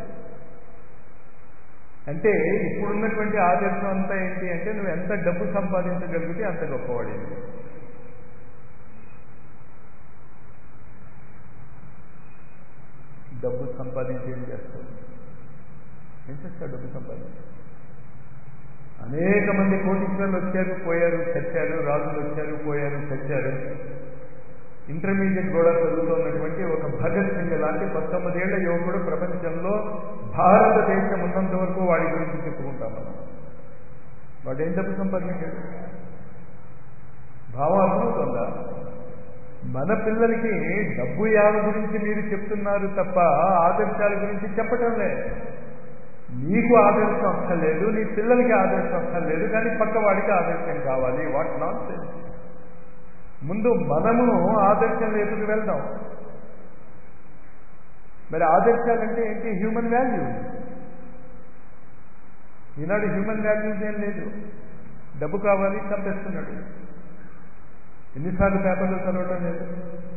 అంటే ఇప్పుడున్నటువంటి ఆదర్శం అంతా ఏంటి అంటే నువ్వు ఎంత డబ్బు సంపాదించగలిగితే అంత గొప్పవాడింది డబ్బు సంపాదించి ఏం చేస్తావు ఏం చేస్తావు డబ్బు సంపాదించి అనేక మంది కోటీశ్వరులు వచ్చారు పోయారు చచ్చారు రాజులు వచ్చారు పోయారు చచ్చారు ఇంటర్మీడియట్ కూడా చదువుతున్నటువంటి ఒక భగత్ సింగ్ లాంటి పంతొమ్మిదేళ్ల యువకుడు ప్రపంచంలో భారతదేశం ఉన్నంత వరకు వాడి గురించి చెప్పుకుంటాం మనం వాడు ఏం డబ్బు సంపాదించాడు భావం అర్థమవుతుందా మన పిల్లలకి డబ్బు యావ గురించి మీరు చెప్తున్నారు తప్ప ఆదర్శాల గురించి చెప్పటం లేదు నీకు ఆదర్శం అక్కర్లేదు నీ పిల్లలకి ఆదర్శం అక్కర్లేదు కానీ పక్క వాడికి ఆదర్శం కావాలి వాట్ నాట్ ముందు మనము ఆదర్శం లేపుకు వెళ్దాం మరి ఆదర్శాలంటే ఏంటి హ్యూమన్ వాల్యూస్ ఈనాడు హ్యూమన్ వాల్యూస్ ఏం లేదు డబ్బు కావాలి చంపేస్తున్నాడు ఎన్నిసార్లు పేపర్లో చదవటం లేదు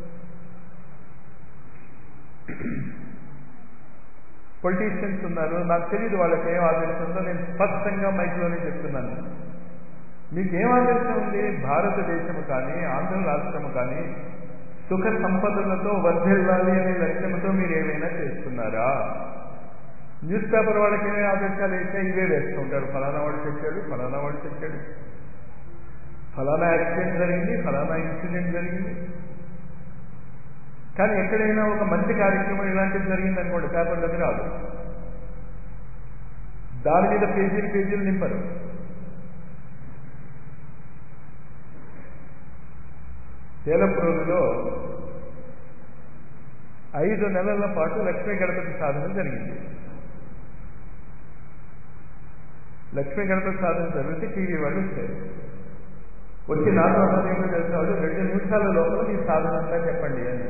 పొలిటీషియన్స్ ఉన్నారు నాకు తెలియదు వాళ్ళకి ఏం ఆదర్శం ఉందో నేను స్పష్టంగా మైక్లోనే చెప్తున్నాను మీకేం ఆదర్శం ఉంది భారతదేశము కానీ ఆంధ్ర రాష్ట్రము కానీ సుఖ సంపదలతో వర్ధిల్లాలి అనే లక్ష్యంతో మీరు ఏమైనా చేస్తున్నారా న్యూస్ పేపర్ వాళ్ళకి ఏమైనా ఆదర్శాలు వేస్తే ఇవే వేస్తూ ఉంటారు ఫలానా వాడు తెచ్చాడు ఫలానా వాడు తెచ్చాడు ఫలానా యాక్సిడెంట్ జరిగింది ఫలానా ఇన్సిడెంట్ జరిగింది కానీ ఎక్కడైనా ఒక మంచి కార్యక్రమం ఇలాంటిది జరిగింది అనుకోండి పేపర్లోకి రాదు దాని మీద పేజీలు పేజీలు నింపరు తేలప్రోలులో ఐదు నెలల పాటు లక్ష్మీ గణపతి సాధన జరిగింది లక్ష్మీ గణపతి సాధన జరిగితే టీవీ వాళ్ళు వచ్చారు వచ్చి నాతో అన్నదేమో తెలిసేవాళ్ళు రెండు నిమిషాల లోపల మీ సాధన అంతా చెప్పండి అని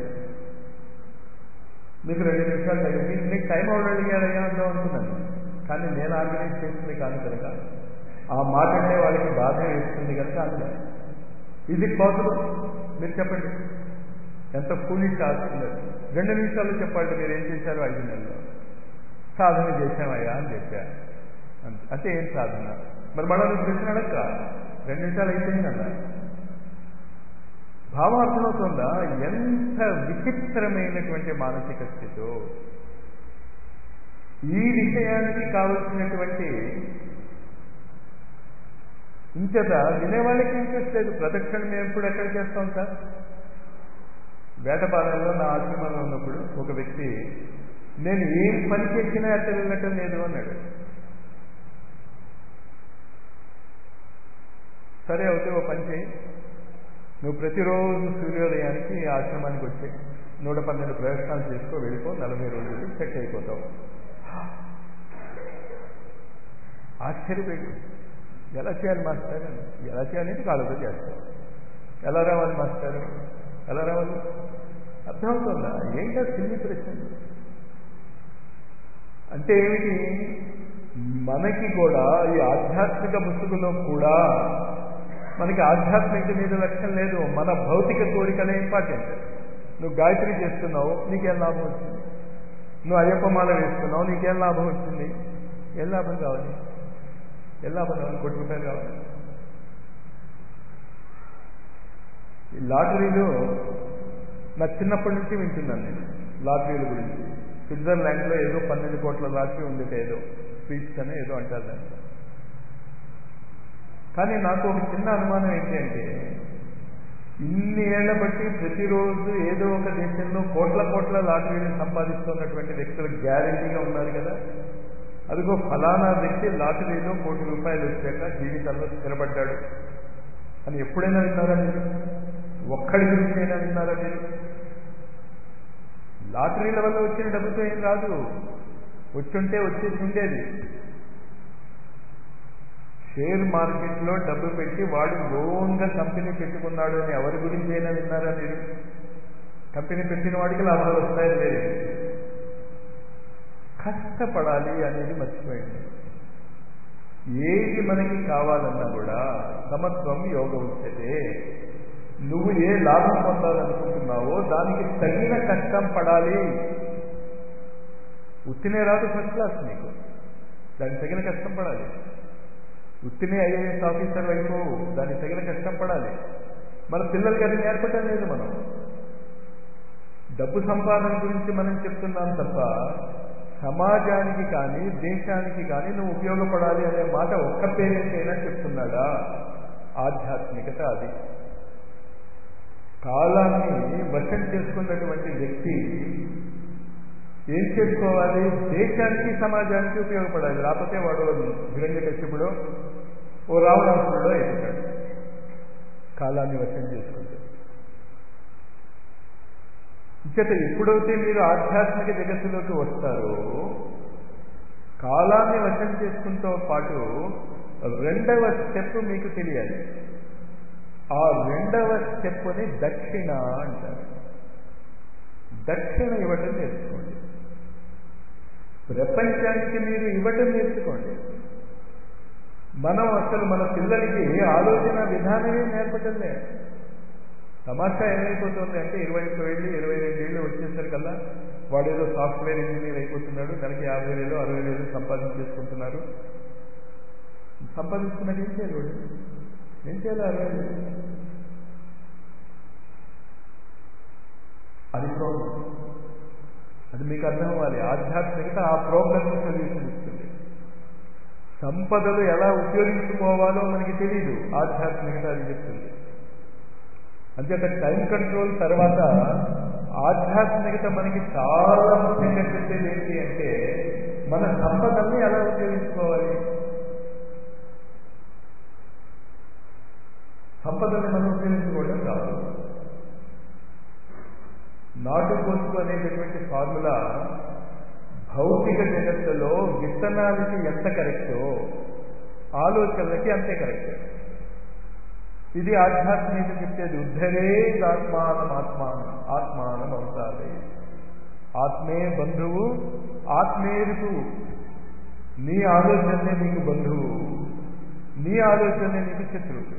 మీకు రెండు నిమిషాలు కలిగి నీకు టైం అవుట్ అడిగారయ్యా అందాం అనుకున్నాను కానీ నేను ఆర్గనైజ్ చేస్తుంది కాదు కనుక ఆ మాట అంటే వాళ్ళకి బాధ వేస్తుంది కనుక అందులో ఇది ఇట్ పాసిబుల్ మీరు చెప్పండి ఎంత ఫూలిష్ ఆస్తున్నారు రెండు నిమిషాలు చెప్పండి మీరు ఏం చేశారు ఐదు నెలల్లో సాధన చేశామయ్యా అని చెప్పా అంటే ఏం సాధన మరి మళ్ళీ నువ్వు ప్రశ్న అడక్క రెండు నిమిషాలు అయిపోయిందన్నా భావం అర్థమవుతుందా ఎంత విచిత్రమైనటువంటి మానసిక స్థితి ఈ విషయానికి కావలసినటువంటి ఇంచేత వినేవాళ్ళకి ఇంట్రెస్ట్ లేదు ప్రదక్షిణ మేము ఎప్పుడు ఎక్కడ చేస్తాం సార్ వేటపాలెంలో నా ఆశ్రమంలో ఉన్నప్పుడు ఒక వ్యక్తి నేను ఏం పని చేసినా ఎక్కడ వెళ్ళటం లేదు అన్నాడు సరే అవుతే ఓ పని చేయి నువ్వు ప్రతిరోజు సూర్యోదయానికి ఆశ్రమానికి వచ్చాయి నూట పన్నెండు ప్రయత్నాలు చేసుకో వెళ్ళిపో నలభై రోజులు సెట్ అయిపోతావు ఆశ్చర్యపోయి ఎలా చేయాలి మాస్టర్ ఎలా చేయాలంటే కాలుతో చేస్తాం ఎలా రావాలి మాస్టర్ ఎలా రావాలి అర్థమవుతుందా ఏంటో సిల్లి ప్రశ్న అంటే ఏమిటి మనకి కూడా ఈ ఆధ్యాత్మిక ముసుగులో కూడా మనకి ఆధ్యాత్మిక మీద లక్ష్యం లేదు మన భౌతిక కోరికలే ఇంపార్టెంట్ నువ్వు గాయత్రి చేస్తున్నావు నీకేం లాభం వచ్చింది నువ్వు అయ్యప్పమాల వేస్తున్నావు నీకేం లాభం వచ్చింది ఏం లాభం కావాలి ఏం లాభం కావాలి కోటి రూపాయలు కావాలి ఈ లాటరీలు నాకు చిన్నప్పటి నుంచి వింటున్నాను నేను లాటరీల గురించి స్విట్జర్లాండ్లో ఏదో పన్నెండు కోట్ల లాటరీ ఉంది ఏదో స్పీచ్ అని ఏదో అంటారు దాన్ని కానీ నాకు ఒక చిన్న అనుమానం ఏంటి అంటే ఇన్ని ఏళ్ల బట్టి ప్రతిరోజు ఏదో ఒక దేశంలో కోట్ల కోట్ల లాటరీని సంపాదిస్తున్నటువంటి వ్యక్తులు గ్యారంటీగా ఉన్నారు కదా అదిగో ఫలానా వ్యక్తి లాటరీలో కోటి రూపాయలు వచ్చాక జీవితంలో స్థిరపడ్డాడు అని ఎప్పుడైనా విన్నారా మీరు ఒక్కడి గురించి అయినా విన్నారా మీరు లాటరీల వల్ల వచ్చిన డబ్బుతో ఏం రాదు వచ్చుంటే వచ్చేసి ఉండేది షేర్ మార్కెట్లో డబ్బు పెట్టి వాడు ఓన్గా కంపెనీ పెట్టుకున్నాడు అని ఎవరి గురించి అయినా విన్నారా మీరు కంపెనీ పెట్టిన వాడికి లాభాలు వస్తాయి లేదు కష్టపడాలి అనేది మర్చిపోయింది ఏది మనకి కావాలన్నా కూడా సమత్వం యోగ ఉచ్యతే నువ్వు ఏ లాభం పొందాలనుకుంటున్నావో దానికి తగిన కష్టం పడాలి ఉత్తినే రాదు ఫస్ట్ క్లాస్ నీకు దానికి తగిన కష్టం పడాలి ఉత్తినే ఐఏఎస్ ఆఫీసర్ అయిపో దానికి తగిన కష్టం పడాలి మన పిల్లలకి అది నేర్పటం లేదు మనం డబ్బు సంపాదన గురించి మనం చెప్తున్నాం తప్ప సమాజానికి కానీ దేశానికి కానీ నువ్వు ఉపయోగపడాలి అనే మాట ఒక్క పేరెంట్ అయినా చెప్తున్నాడా ఆధ్యాత్మికత అది కాలాన్ని వశం చేసుకున్నటువంటి వ్యక్తి ఏం చేసుకోవాలి దేశానికి సమాజానికి ఉపయోగపడాలి లేకపోతే వాడు హిరణ్య కశ్యపుడో ఓ రావణాసురుడో అయిపోతాడు కాలాన్ని వశం చేసుకుంటే ఇచ్చట ఎప్పుడైతే మీరు ఆధ్యాత్మిక జగత్తులోకి వస్తారో కాలాన్ని వశం చేసుకుంటూ పాటు రెండవ స్టెప్ మీకు తెలియాలి ఆ రెండవ స్టెప్ని దక్షిణ అంటారు దక్షిణ ఇవ్వటం నేర్చుకోండి ప్రపంచానికి మీరు ఇవ్వటం నేర్చుకోండి మనం అసలు మన పిల్లలకి ఆలోచన విధానమే నేర్పటం లేదు తమాషా ఏమైపోతుంది అంటే ఇరవై ఒక్క వేళ్ళు ఇరవై రెండు ఏళ్ళు వచ్చేసరికల్లా వాడేదో సాఫ్ట్వేర్ ఇంజనీర్ అయిపోతున్నాడు నెలకి యాభై వేలు అరవై వేలు సంపాదించేసుకుంటున్నారు సంపాదించుకున్నాక ఏం చేయాలి వాడు ఏం చేయాలి అరవై వేలు అది ప్రాబ్లం అది మీకు అర్థం అవ్వాలి ఆధ్యాత్మికత ఆ ప్రాబ్లమ్కి సొల్యూషన్ ఇస్తుంది సంపదలు ఎలా ఉపయోగించుకోవాలో మనకి తెలియదు ఆధ్యాత్మికత అది చెప్తుంది అంచేత టైం కంట్రోల్ తర్వాత ఆధ్యాత్మికత మనకి చాలా ముఖ్యంగా చెప్పేది ఏంటి అంటే మన సంపదల్ని ఎలా ఉపయోగించుకోవాలి సంపదని మనం ఉపయోగించుకోవడం కాదు నాటు పోసుకు అనేటటువంటి ఫార్ములా భౌతిక జగత్తులో విత్తనాలకి ఎంత కరెక్టో ఆలోచనలకి అంతే కరెక్ట్ ఇది ఆధ్యాత్మిక చెప్పేది ఉద్ధరే ఆత్మానం ఆత్మానం ఆత్మానం అవుతాది ఆత్మే బంధువు ఆత్మే ఋతువు నీ ఆలోచనే నీకు బంధువు నీ ఆలోచనే నీకు శత్రువు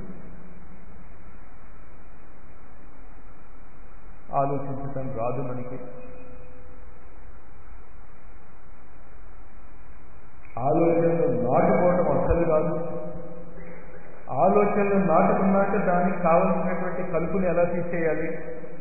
ఆలోచించటం రాదు మనకి ఆలోచనలు నాటుకోవటం అసలు కాదు ఆలోచనలు నాటుకున్నాక దానికి కావలసినటువంటి కలుపుని ఎలా తీసేయాలి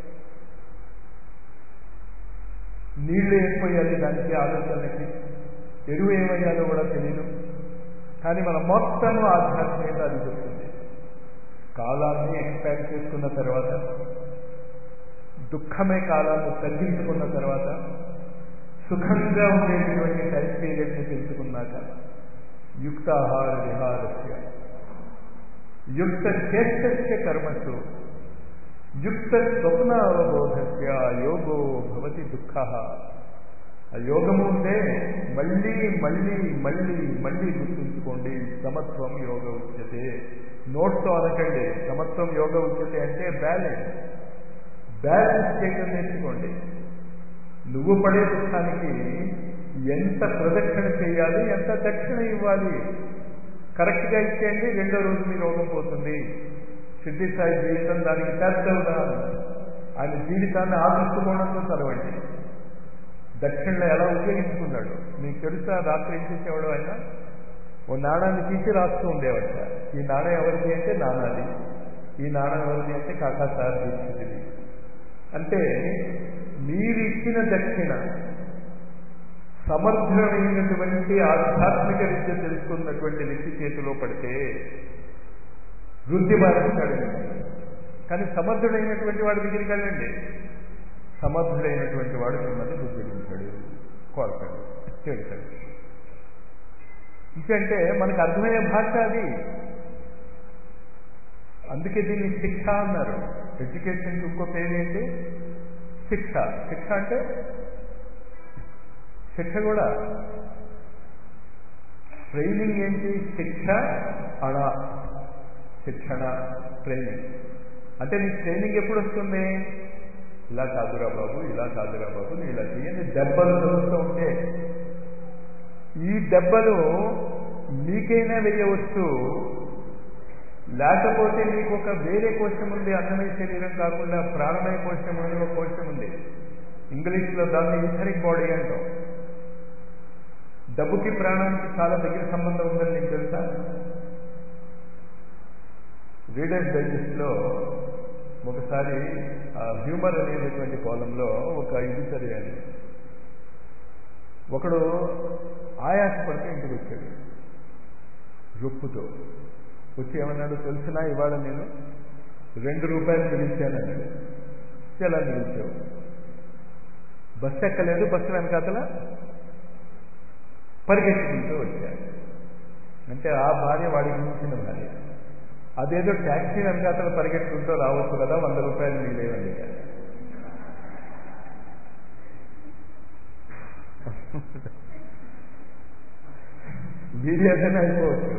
నీళ్లు ఏమైపోయాలి దానికి ఆలోచనలకి ఎరువు ఏమయ్యాలో కూడా తెలియదు కానీ మన మొత్తము ఆధ్యాత్మికత అది చెప్తుంది కాలాన్ని ఎక్స్పాండ్ చేసుకున్న తర్వాత దుఃఖమే కాలాన్ని తగ్గించుకున్న తర్వాత సుఖంగా ఉండేటటువంటి టైం పీరియడ్ని పెంచుకున్నాక యుక్తాహార విహారస్య యుక్త చేష్టస్య కర్మసు యుక్త స్వప్న అవబోధస్య యోగో భవతి దుఃఖ ఆ యోగము ఉంటే మళ్ళీ మళ్ళీ మళ్ళీ మళ్ళీ గుర్తుంచుకోండి సమత్వం యోగ ఉచ్యతే నోట్తో అనకండి సమత్వం యోగ ఉచ్యతే అంటే బ్యాలెన్స్ బ్యాలెన్స్ చేయడం నేర్చుకోండి నువ్వు పడే దుఃఖానికి ఎంత ప్రదక్షిణ చేయాలి ఎంత దక్షిణ ఇవ్వాలి కరెక్ట్గా ఇచ్చేయండి రెండో రోజు మీ రోగం పోతుంది సిద్ధి సాయి జీవితం దానికి పెద్ద ఆయన జీవితాన్ని ఆ దృష్టికోణంతో చదవండి దక్షిణలో ఎలా ఉపయోగించుకున్నాడు మీకు తెలుసా రాత్రి ఏం చేసేవాడు ఆయన ఓ నాణాన్ని తీసి రాస్తూ ఉండేవాట ఈ నాణం ఎవరిది అంటే నానాది ఈ నాణం ఎవరిది అంటే కాకాసార్ దీక్షితుది అంటే మీరు ఇచ్చిన దక్షిణ సమర్థమైనటువంటి ఆధ్యాత్మిక విద్య తెలుసుకున్నటువంటి వ్యక్తి చేతిలో పడితే వృద్ధి బాధిస్తాడు కానీ సమర్థుడైనటువంటి వాడి దగ్గరికి వెళ్ళండి సమర్థుడైనటువంటి వాడు మిమ్మల్ని బుద్ధించాడు కోరతాడు తిడతాడు ఇంకంటే మనకు అర్థమయ్యే భాష అది అందుకే దీన్ని శిక్ష అన్నారు ఎడ్యుకేషన్కి ఇంకో పేరు ఏంటి శిక్ష శిక్ష అంటే శిక్ష కూడా ట్రైనింగ్ ఏంటి శిక్ష అణ శిక్షణ ట్రైనింగ్ అంటే నీకు ట్రైనింగ్ ఎప్పుడు వస్తుంది ఇలా కాదురా బాబు ఇలా కాదురా బాబు నువ్వు ఇలా చేయండి దెబ్బలు తగులుతూ ఉంటే ఈ దెబ్బలు మీకైనా వేయవచ్చు లేకపోతే మీకు ఒక వేరే కోశం ఉంది అన్నమయ శరీరం కాకుండా ప్రాణమయ కోశం అని ఒక కోశం ఉంది ఇంగ్లీష్లో దాన్ని ఈథరిక్ బాడీ అంటాం డబ్బుకి ప్రాణానికి చాలా దగ్గర సంబంధం ఉందని నీకు తెలుసా రీడర్స్ డైజెస్ట్లో ఒకసారి హ్యూమర్ అనేటటువంటి కోలంలో ఒక ఇది చదివాను ఒకడు ఆయాసపడితే ఇంటికి వచ్చాడు రొప్పుతో వచ్చి ఏమన్నాడు తెలిసినా ఇవాళ నేను రెండు రూపాయలు మిగిల్చానన్నాడు ఎలా మిగిల్చావు బస్సు ఎక్కలేదు బస్సు వెనకాతల పరిగెత్తుకుంటూ వచ్చాడు అంటే ఆ భార్య వాడికి మించిన భార్య అదేదో ట్యాక్సీ వెనకాతల పరిగెత్తుకుంటూ రావచ్చు కదా వంద రూపాయలు మిగిలేవండి వీడియోగానే అయిపోవచ్చు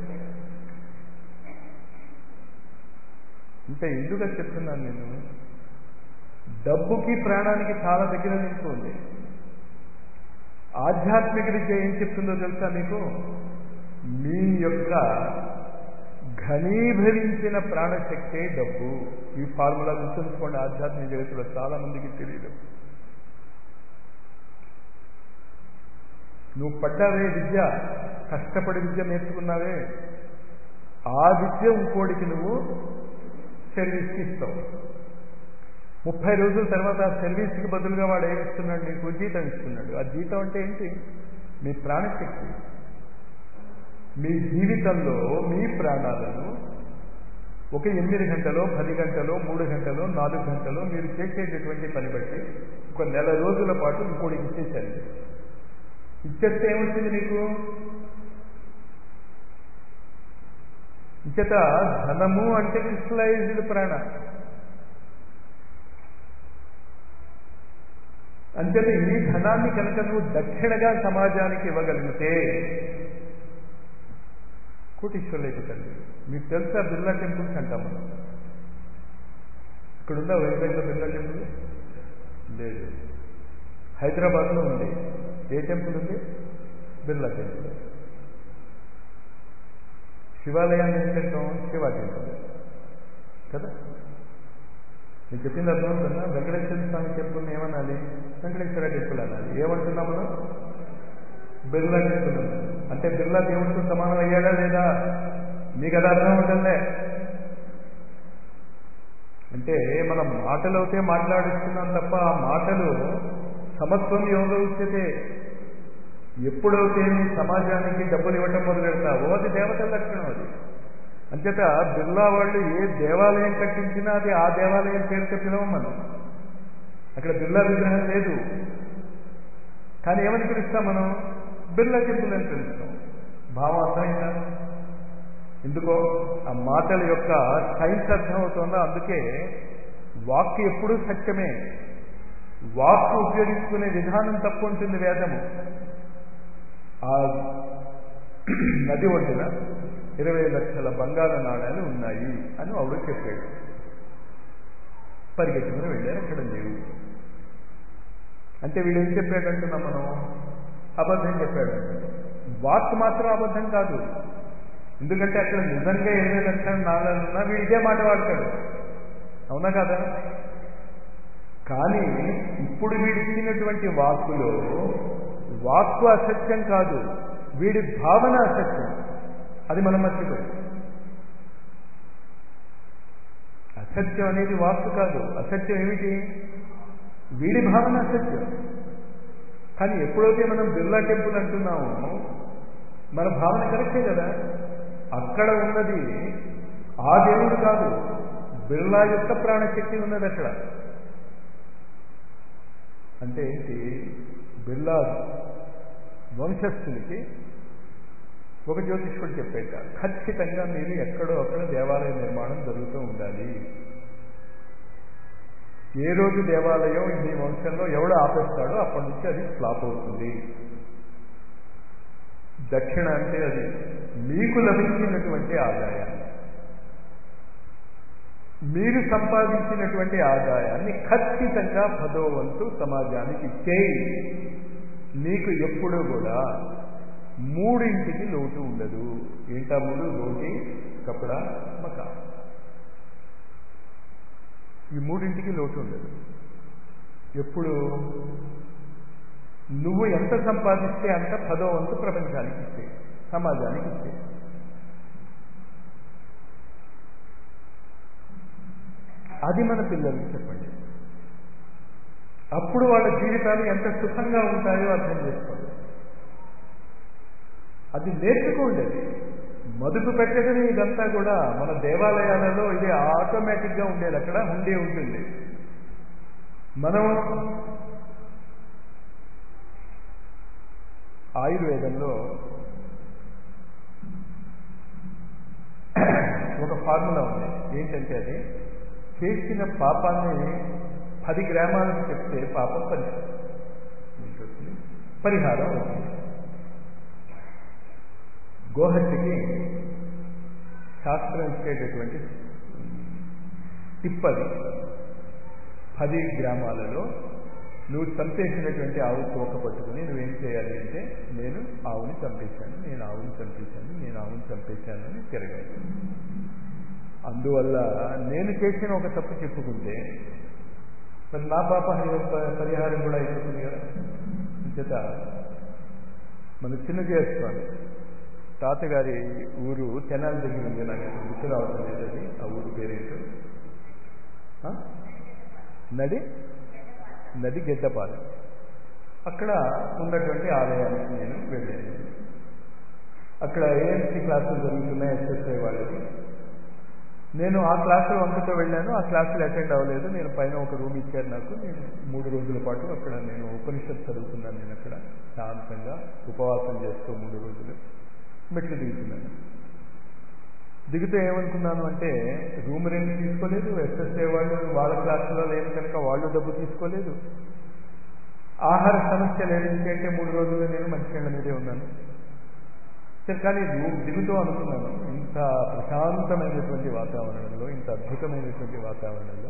ఇంకా ఎందుకు చెప్తున్నాను నేను డబ్బుకి ప్రాణానికి చాలా దగ్గర నుంచి ఉంది ఆధ్యాత్మిక విద్య ఏం చెప్తుందో తెలుసా మీకు మీ యొక్క ఘనీభవించిన ప్రాణశక్తే డబ్బు ఈ ఫార్ములా గుర్తుంచుకోండి ఆధ్యాత్మిక జగత్తులో చాలా మందికి తెలియదు నువ్వు పడ్డావే విద్య కష్టపడి విద్య నేర్చుకున్నావే ఆ విద్య ఇంకోడికి నువ్వు సర్వీస్కి ఇస్తావు ముప్పై రోజుల తర్వాత ఆ సర్వీస్కి బదులుగా వాడు ఏమిస్తున్నాడు నీకు జీతం ఇస్తున్నాడు ఆ జీతం అంటే ఏంటి మీ ప్రాణశక్తి మీ జీవితంలో మీ ప్రాణాలను ఒక ఎనిమిది గంటలో పది గంటలో మూడు గంటలో నాలుగు గంటలో మీరు చేసేటటువంటి పని బట్టి ఒక నెల రోజుల పాటు ఇంకోటికి ఇచ్చేసారు ఇచ్చేస్తే ఏమొచ్చింది నీకు ఇచ్చట ధనము అంటే క్రిస్టలైజ్డ్ ప్రాణ అంచేత ఈ ధనాన్ని కనుక నువ్వు దక్షిణగా సమాజానికి ఇవ్వగలిగితే కోటీశ్వరులు అయిపోతాడు మీకు తెలుసా బిర్లా టెంపుల్స్ అంటాం మనం ఇక్కడ ఉందా వైజాగ్లో బిర్లా టెంపుల్ లేదు హైదరాబాద్లో ఉంది ఏ టెంపుల్ ఉంది బిర్లా టెంపుల్ శివాలయాన్ని ఏంటంటాం శివ టెంపుల్ కదా నేను చెప్పింది అర్థమవుతుందా వెంకటేశ్వర స్వామి టెంపుల్ని ఏమనాలి వెంకటేశ్వర టెంపుల్ అనాలి ఏమంటున్నాం మనం బిర్లా టెంపుల్ అంటే బిర్లా దేవుడితో సమానం అయ్యాడా లేదా మీకు అది అర్థం ఉంటుందే అంటే మనం మాటలవుతే మాట్లాడిస్తున్నాం తప్ప ఆ మాటలు సమత్వం యోగ ఉచితే ఎప్పుడైతే నీ సమాజానికి డబ్బులు ఇవ్వటం మొదలు పెడతావో అది దేవతల లక్షణం అది అంచేత బిర్లా వాళ్ళు ఏ దేవాలయం కట్టించినా అది ఆ దేవాలయం పేరుతో పిలవం మనం అక్కడ బిర్లా విగ్రహం లేదు కానీ ఏమని పిలుస్తాం మనం బిర్లా టెంపుల్ అని పిలుస్తాం భావం అర్థమైందా ఎందుకో ఆ మాటల యొక్క సైన్స్ అర్థమవుతుందో అందుకే వాక్ ఎప్పుడూ సత్యమే వాక్ ఉపయోగించుకునే విధానం తప్పు ఉంటుంది వేదము ఆ నది ఒడ్డున ఇరవై లక్షల బంగారు నాణాలు ఉన్నాయి అని ఆవిడ చెప్పాడు పరిగెత్తుకుని వెళ్ళారు అక్కడ లేవు అంటే వీడు ఏం చెప్పాడంటున్నా మనం అబద్ధం చెప్పాడు వాక్ మాత్రం అబద్ధం కాదు ఎందుకంటే అక్కడ నిజంగా ఇరవై లక్షల నాణాలు ఉన్నా వీడు ఇదే మాట వాడతాడు అవునా కదా కానీ ఇప్పుడు వీడిచ్చినటువంటి వాక్కులో వాక్కు అసత్యం కాదు వీడి భావన అసత్యం అది మనం మర్చిపోయి అసత్యం అనేది వాక్కు కాదు అసత్యం ఏమిటి వీడి భావన అసత్యం కానీ ఎప్పుడైతే మనం బిర్లా టెంపుల్ అంటున్నామో మన భావన కరెక్టే కదా అక్కడ ఉన్నది ఆ దేవుడు కాదు బిర్లా యొక్క ప్రాణశక్తి ఉన్నది అక్కడ అంటే ఏంటి బిర్లా వంశస్థులకి ఒక జ్యోతిష్కుడు చెప్పేట ఖచ్చితంగా మీరు ఎక్కడో అక్కడ దేవాలయ నిర్మాణం జరుగుతూ ఉండాలి ఏ రోజు దేవాలయం ఈ వంశంలో ఎవడు ఆపేస్తాడో అప్పటి నుంచి అది ఫ్లాప్ అవుతుంది దక్షిణ అంటే అది మీకు లభించినటువంటి ఆదాయాన్ని మీరు సంపాదించినటువంటి ఆదాయాన్ని ఖచ్చితంగా పదో వంతు సమాజానికి చేయి నీకు ఎప్పుడూ కూడా మూడింటికి లోటు ఉండదు ఏంటా మూడు రోటి కపడా మకా ఈ మూడింటికి లోటు ఉండదు ఎప్పుడు నువ్వు ఎంత సంపాదిస్తే అంత పదో వంతు ప్రపంచానికి ఇచ్చే సమాజానికి ఇచ్చే అది మన పిల్లలకి చెప్పండి అప్పుడు వాళ్ళ జీవితాలు ఎంత సుఖంగా ఉంటాయో అర్థం చేసుకోండి అది నేర్చుకోండి అది మదుపు పెట్టడమే ఇదంతా కూడా మన దేవాలయాలలో ఇది ఆటోమేటిక్గా ఉండేది అక్కడ ఉండే ఉంటుంది మనం ఆయుర్వేదంలో ఒక ఫార్ములా ఉంది ఏంటంటే అది చేసిన పాపాన్ని పది గ్రామాలకు చెప్తే పాపం పరిహారం పరిహారం అవుతుంది గోహత్యకి శాస్త్రం ఇచ్చేటటువంటి టిప్పది పది గ్రామాలలో నువ్వు చంపేసినటువంటి ఆవు తోక పట్టుకుని నువ్వేం చేయాలి అంటే నేను ఆవుని చంపేశాను నేను ఆవుని చంపేశాను నేను ఆవుని చంపేశాను అని తిరగాలి అందువల్ల నేను చేసిన ఒక తప్పు చెప్పుకుంటే మరి నా పాప పరిహారం కూడా అయిపోతుంది కదా చేత మన చిన్న చేస్తాను తాతగారి ఊరు తెనాలి దగ్గర ఉంది నాకు గుర్తు రావడం లేదు అది ఆ ఊరు పేరేంటో నడి నది గెడ్డపాలెం అక్కడ ఉన్నటువంటి ఆలయానికి నేను వెళ్ళాను అక్కడ ఏఎంసీ క్లాసులు జరుగుతున్నాయి ఎస్ఎస్ఐ వాళ్ళకి నేను ఆ క్లాసులో వంకతో వెళ్ళాను ఆ క్లాసులు అటెండ్ అవ్వలేదు నేను పైన ఒక రూమ్ ఇచ్చారు నాకు నేను మూడు రోజుల పాటు అక్కడ నేను ఉపనిషత్ చదువుతున్నాను నేను అక్కడ శాంతంగా ఉపవాసం చేస్తూ మూడు రోజులు మెట్లు దిగుతున్నాను దిగితే ఏమనుకున్నాను అంటే రూమ్ రెంట్ తీసుకోలేదు ఎస్ఎస్ఏ వాళ్ళు వాళ్ళ క్లాసులో లేని కనుక వాళ్ళు డబ్బు తీసుకోలేదు ఆహార సమస్య లేదు ఎందుకంటే మూడు రోజులు నేను మంచినీళ్ళ మీదే ఉన్నాను సరే కానీ రూమ్ దిగుతూ అనుకున్నాను ఇంత ప్రశాంతమైనటువంటి వాతావరణంలో ఇంత అద్భుతమైనటువంటి వాతావరణంలో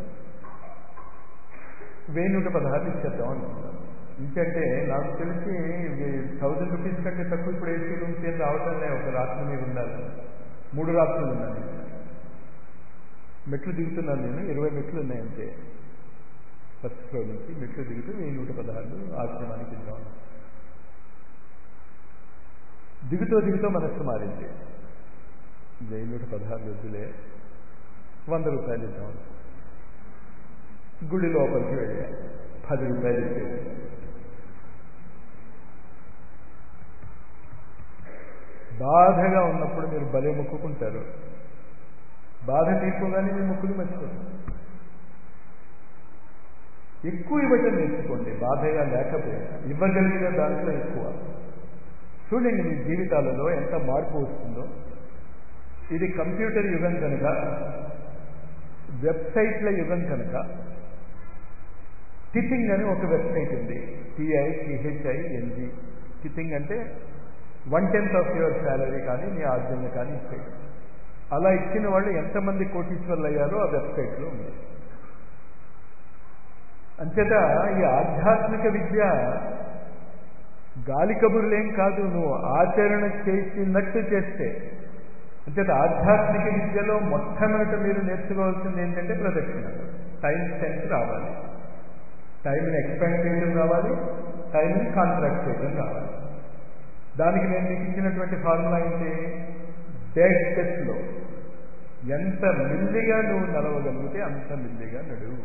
వెయ్యి నూట పదహారు ఇచ్చేద్దాం అనుకున్నాను ఇంకంటే నాకు తెలిసి థౌజండ్ రూపీస్ కంటే తక్కువ ఇప్పుడు ఏసీ రూమ్స్ ఏం రావటం లేదు ఒక రాత్రి మీద ఉండాలి మూడు రాత్రులు ఉన్నాను మెట్లు దిగుతున్నాను నేను ఇరవై మెట్లు ఉన్నాయంటే ఫస్ట్ ఫ్లోర్ నుంచి మెట్లు దిగుతూ వెయ్యి నూట పదహారు ఆశ్రమానికి ఇద్దాం దిగుతూ దిగుతూ మనస్సు మారింది వెయ్యి నూట పదహారు వద్దులే వంద రూపాయలు ఇద్దాం గుడి లోపలికి వెళ్ళా పది రూపాయలు ఇచ్చేది బాధగా ఉన్నప్పుడు మీరు భలే మొక్కుకుంటారు బాధ తీసుకోగానే మీ మొక్కులు మర్చిపోతారు ఎక్కువ ఇవ్వటం నేర్చుకోండి బాధగా లేకపోయినా ఇవ్వగలిగిన దాంట్లో ఎక్కువ చూడండి మీ జీవితాలలో ఎంత మార్పు వస్తుందో ఇది కంప్యూటర్ యుగం కనుక వెబ్సైట్ల యుగం కనుక టిథింగ్ అని ఒక వెబ్సైట్ ఉంది టిఐ టిహెచ్ఐ ఎన్జి టిథింగ్ అంటే one tenth of your salary కానీ నీ ఆర్జన కానీ ఇచ్చేది అలా ఇచ్చిన వాళ్ళు ఎంతమంది కోటీశ్వర్లు అయ్యారో ఆ వెబ్సైట్లో ఉంది అంచేత ఈ ఆధ్యాత్మిక విద్య గాలి కబుర్లేం కాదు నువ్వు ఆచరణ చేసినట్టు చేస్తే అంచేత ఆధ్యాత్మిక విద్యలో మొట్టమొదట మీరు నేర్చుకోవాల్సింది ఏంటంటే ప్రదక్షిణ టైం సెన్స్ రావాలి టైంని ఎక్స్పెండ్ చేయడం రావాలి టైంని కాంట్రాక్ట్ చేయడం రావాలి దానికి నేను మీకు ఇచ్చినటువంటి ఫార్ములా ఏంటి డెడ్ టెస్ట్లో ఎంత మిల్లిగా నువ్వు నడవగలిగితే అంత మిల్లిగా నడువు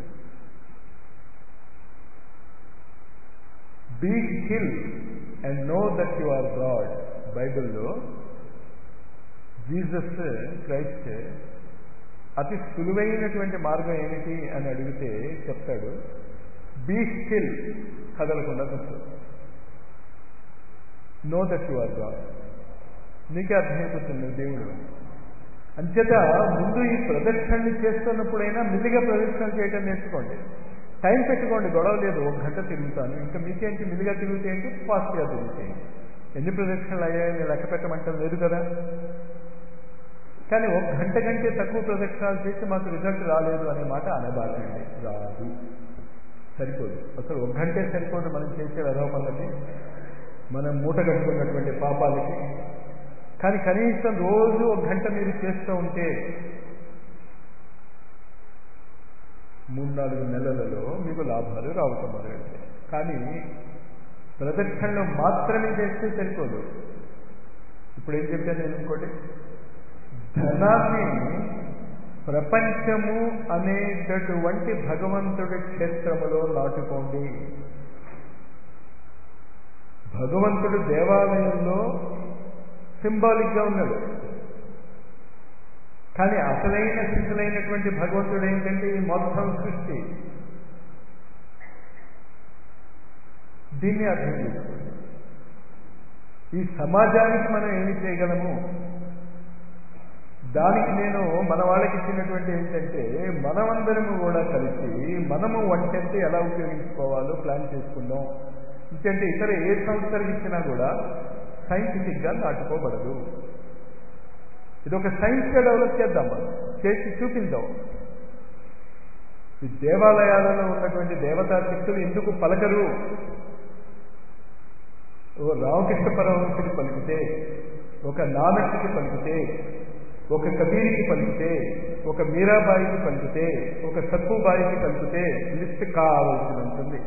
be still and know that you are God బైబిల్లో జీసస్ క్రైస్ట్ అతి సులువైనటువంటి మార్గం ఏమిటి అని అడిగితే చెప్తాడు బీ స్టిల్ కదలకుండా కూర్చో know that you are God నీకే అర్థమైపోతుంది దేవుడు అంచేత ముందు ఈ ప్రదక్షిణలు చేస్తున్నప్పుడైనా మిల్లిగా ప్రదక్షిణలు చేయడం నేర్చుకోండి టైం పెట్టుకోండి గొడవ లేదు ఒక గంట తిరుగుతాను ఇంకా మీకేంటి మిల్లిగా తిరుగుతే ఏంటి ఫాస్ట్గా తిరుగుతే ఎన్ని ప్రదక్షిణలు అయ్యాయని లెక్క పెట్టమంటం లేదు కదా కానీ ఒక గంట కంటే తక్కువ ప్రదక్షిణాలు చేసి మాకు రిజల్ట్ రాలేదు అనే మాట అనబాకండి రాదు సరిపోదు అసలు ఒక గంటే సరిపోదు మనం చేసే వెధవపల్లకి మనం మూట కట్టుకున్నటువంటి పాపాలకి కానీ కనీసం రోజు ఒక గంట మీరు చేస్తూ ఉంటే మూడు నాలుగు నెలలలో మీకు లాభాలు రావటం మొదలెడతాయి కానీ ప్రదక్షిణలో మాత్రమే చేస్తే సరిపోదు ఇప్పుడు ఏం చెప్పాను నేను ఇంకోటి ధనాన్ని ప్రపంచము అనేటటువంటి భగవంతుడి క్షేత్రములో నాటుకోండి భగవంతుడు దేవాలయంలో సింబాలిక్గా ఉన్నాడు కానీ అసలైన స్థితులైనటువంటి భగవంతుడు ఏంటంటే ఈ మొత్తం సృష్టి దీన్ని అర్థం చేసుకోండి ఈ సమాజానికి మనం ఏమి చేయగలము దానికి నేను మన వాళ్ళకి ఇచ్చినటువంటి ఏంటంటే మనమందరము కూడా కలిసి మనము వంటెంత ఎలా ఉపయోగించుకోవాలో ప్లాన్ చేసుకుందాం ఎందుకంటే ఇతర ఏ సంస్థలకు ఇచ్చినా కూడా సైంటిఫిక్గా నాటుకోబడదు ఇది ఒక సైన్స్గా డెవలప్ చేద్దాం మనం చేసి చూపిద్దాం ఈ దేవాలయాలలో ఉన్నటువంటి దేవతా శక్తులు ఎందుకు పలకరు ఓ రామకృష్ణ పరమహంసుకి పలికితే ఒక నానక్కి పలికితే ఒక కబీరికి పలికితే ఒక మీరాబాయికి పలికితే ఒక సత్తుబాయికి పలికితే లిస్ట్ కావాల్సి ఉంటుంది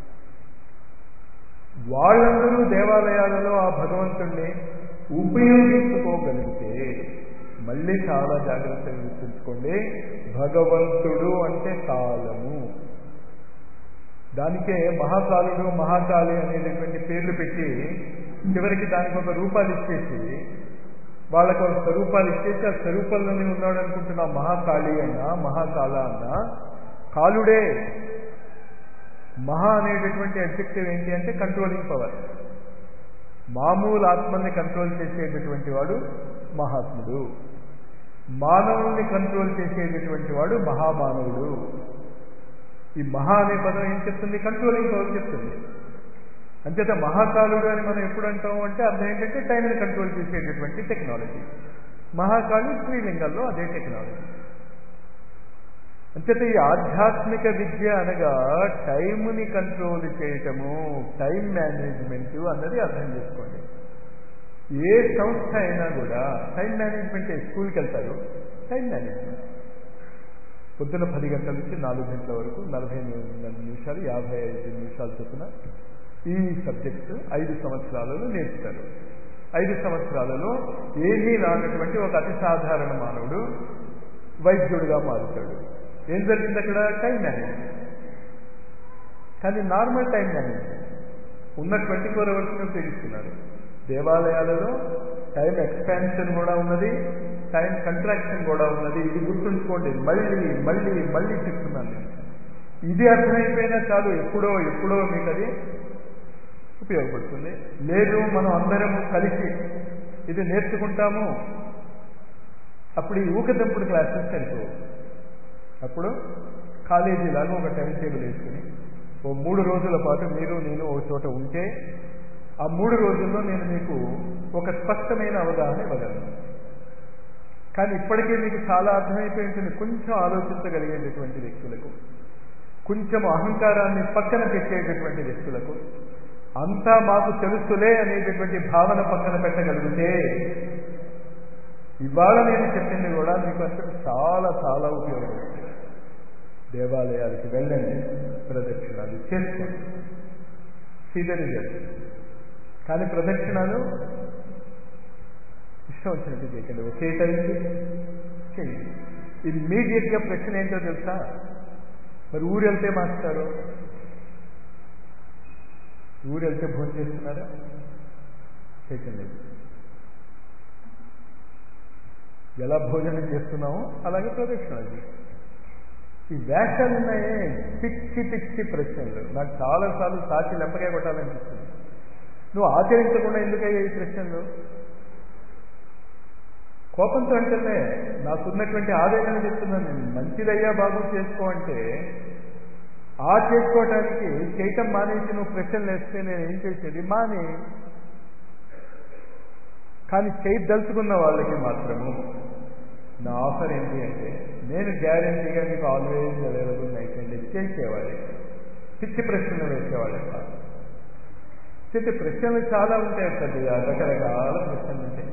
వాళ్ళందరూ దేవాలయాలలో ఆ భగవంతుణ్ణి ఉపయోగించుకోగలిగితే మళ్ళీ చాలా జాగ్రత్తగా గుర్తుంచుకోండి భగవంతుడు అంటే కాలము దానికే మహాకాలుడు మహాకాళి అనేటటువంటి పేర్లు పెట్టి చివరికి దానికి ఒక రూపాలు ఇచ్చేసి వాళ్ళకు ఒక స్వరూపాలు ఇచ్చేసి ఆ స్వరూపంలోనే ఉన్నాడు అనుకుంటున్నా మహాకాళి అన్నా మహాకాల అన్నా కాలుడే మహా అనేటటువంటి అబ్జెక్టివ్ ఏంటి అంటే కంట్రోలింగ్ పవర్ మామూలు ఆత్మల్ని కంట్రోల్ చేసేటటువంటి వాడు మహాత్ముడు మానవుల్ని కంట్రోల్ చేసేటటువంటి వాడు మహామానవుడు ఈ మహా అనే పదం ఏం చెప్తుంది కంట్రోలింగ్ పవర్ చెప్తుంది అంచేత మహాకాలుడు అని మనం ఎప్పుడు అంటాం అంటే అర్థం ఏంటంటే టైంని కంట్రోల్ చేసేటటువంటి టెక్నాలజీ మహాకాళి స్త్రీలింగంలో అదే టెక్నాలజీ అంచేత ఈ ఆధ్యాత్మిక విద్య అనగా టైంని కంట్రోల్ చేయటము టైం మేనేజ్మెంట్ అన్నది అర్థం చేసుకోండి ఏ సంస్థ అయినా కూడా టైం మేనేజ్మెంట్ స్కూల్కి వెళ్తారు టైం మేనేజ్మెంట్ పొద్దున పది గంటల నుంచి నాలుగు గంటల వరకు నలభై నిమిషాలు యాభై ఐదు నిమిషాలు చొప్పున ఈ సబ్జెక్ట్స్ ఐదు సంవత్సరాలలో నేర్చుతారు ఐదు సంవత్సరాలలో ఏమీ రానటువంటి ఒక అతి సాధారణ మానవుడు వైద్యుడిగా మారుతాడు ఏం జరిగింది అక్కడ టైం మేనేజ్మెంట్ కానీ నార్మల్ టైం మేనేజ్మెంట్ ఉన్న ట్వంటీ ఫోర్ అవర్స్ని ఉపయోగిస్తున్నారు దేవాలయాలలో టైం ఎక్స్పాన్షన్ కూడా ఉన్నది టైం కంట్రాక్షన్ కూడా ఉన్నది ఇది గుర్తుంచుకోండి మళ్ళీ మళ్ళీ మళ్ళీ చెప్తున్నాను నేను ఇది అర్థమైపోయినా చాలు ఎప్పుడో ఎప్పుడో మీకు అది ఉపయోగపడుతుంది లేదు మనం అందరము కలిసి ఇది నేర్చుకుంటాము అప్పుడు ఈ ఊకదంపుడు క్లాసెస్ సరిపోవు అప్పుడు కాలేజీ లాగా ఒక టైం టేబుల్ వేసుకుని ఓ మూడు రోజుల పాటు మీరు నేను ఒక చోట ఉంటే ఆ మూడు రోజుల్లో నేను మీకు ఒక స్పష్టమైన అవగాహన ఇవ్వగలను కానీ ఇప్పటికే మీకు చాలా అర్థమైపోయి ఉంటుంది కొంచెం ఆలోచించగలిగేటటువంటి వ్యక్తులకు కొంచెం అహంకారాన్ని పక్కన పెట్టేటటువంటి వ్యక్తులకు అంతా మాకు తెలుసులే అనేటటువంటి భావన పక్కన పెట్టగలిగితే ఇవాళ నేను చెప్పింది కూడా మీకు అసలు చాలా చాలా ఉపయోగపడుతుంది దేవాలయాలకి వెళ్ళండి ప్రదక్షిణాలు చేసుకోండి సీదని కానీ ప్రదక్షిణాలు ఇష్టం వచ్చినట్టు చేయకండి ఒకే టైంకి చేయండి ఇమ్మీడియట్గా ప్రశ్న ఏంటో తెలుసా మరి ఊరు వెళ్తే మాస్టారు ఊరు వెళ్తే భోజనం చేస్తున్నారా చేయకండి ఎలా భోజనం చేస్తున్నామో అలాగే ప్రదక్షిణాలు చేస్తాం ఈ వేషాలు ఉన్నాయే పిచ్చి పిచ్చి ప్రశ్నలు నాకు చాలాసార్లు సాక్షి లెంపగా కొట్టాలనిపిస్తుంది నువ్వు ఆచరించకుండా ఎందుకయ్యా ఈ ప్రశ్నలు కోపంతో అంటేనే నాకున్నటువంటి ఆవేదన చెప్తున్నాను నేను మంచిదయ్యా బాబు చేసుకో అంటే ఆ చేసుకోవటానికి చేయటం మానేసి నువ్వు ప్రశ్నలు వేస్తే నేను ఏం చేసేది మాని కానీ చేయదలుచుకున్న వాళ్ళకి మాత్రము నా ఆఫర్ ఏంటి అంటే నేను గ్యారంటీగా మీకు ఆల్వేజ్ అవైలబుల్ నైట్ అండ్ చేసేవాడి పిచ్చి ప్రశ్నలు వేసేవాడు కాదు అయితే ప్రశ్నలు చాలా ఉంటాయి పెద్దగా రకరకాల ప్రశ్నలు ఉంటాయి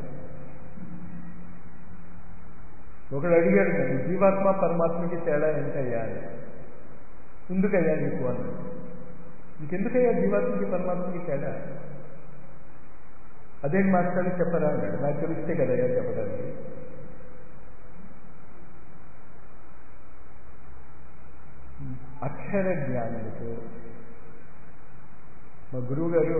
ఒకడు అడిగాడు నన్ను జీవాత్మ పరమాత్మకి తేడా ఏంటయ్యా అని ఎందుకయ్యా నీకు అని నీకెందుకయ్యా జీవాత్మకి పరమాత్మకి తేడా అదేం మాస్టర్ చెప్పరా అన్నాడు నాకు తెలిస్తే కదయ్యా చెప్పడానికి అక్షర జ్ఞానులకు మా గురువు గారు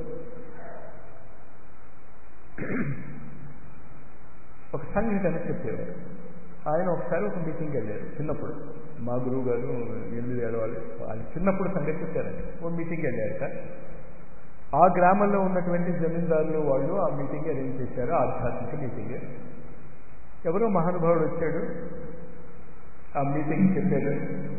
ఒక సంఘటన చెప్పేవారు ఆయన ఒకసారి ఒక మీటింగ్కి వెళ్ళారు చిన్నప్పుడు మా గురువు గారు ఎనిమిది ఏడు వాళ్ళు ఆయన చిన్నప్పుడు సంగతి చెప్పారండి ఓ మీటింగ్కి వెళ్ళారట ఆ గ్రామంలో ఉన్నటువంటి జమీందారులు వాళ్ళు ఆ మీటింగ్ అరేంజ్ చేశారు ఆధ్యాత్మిక మీటింగ్ ఎవరో మహానుభావుడు వచ్చాడు ఆ మీటింగ్ చెప్పాడు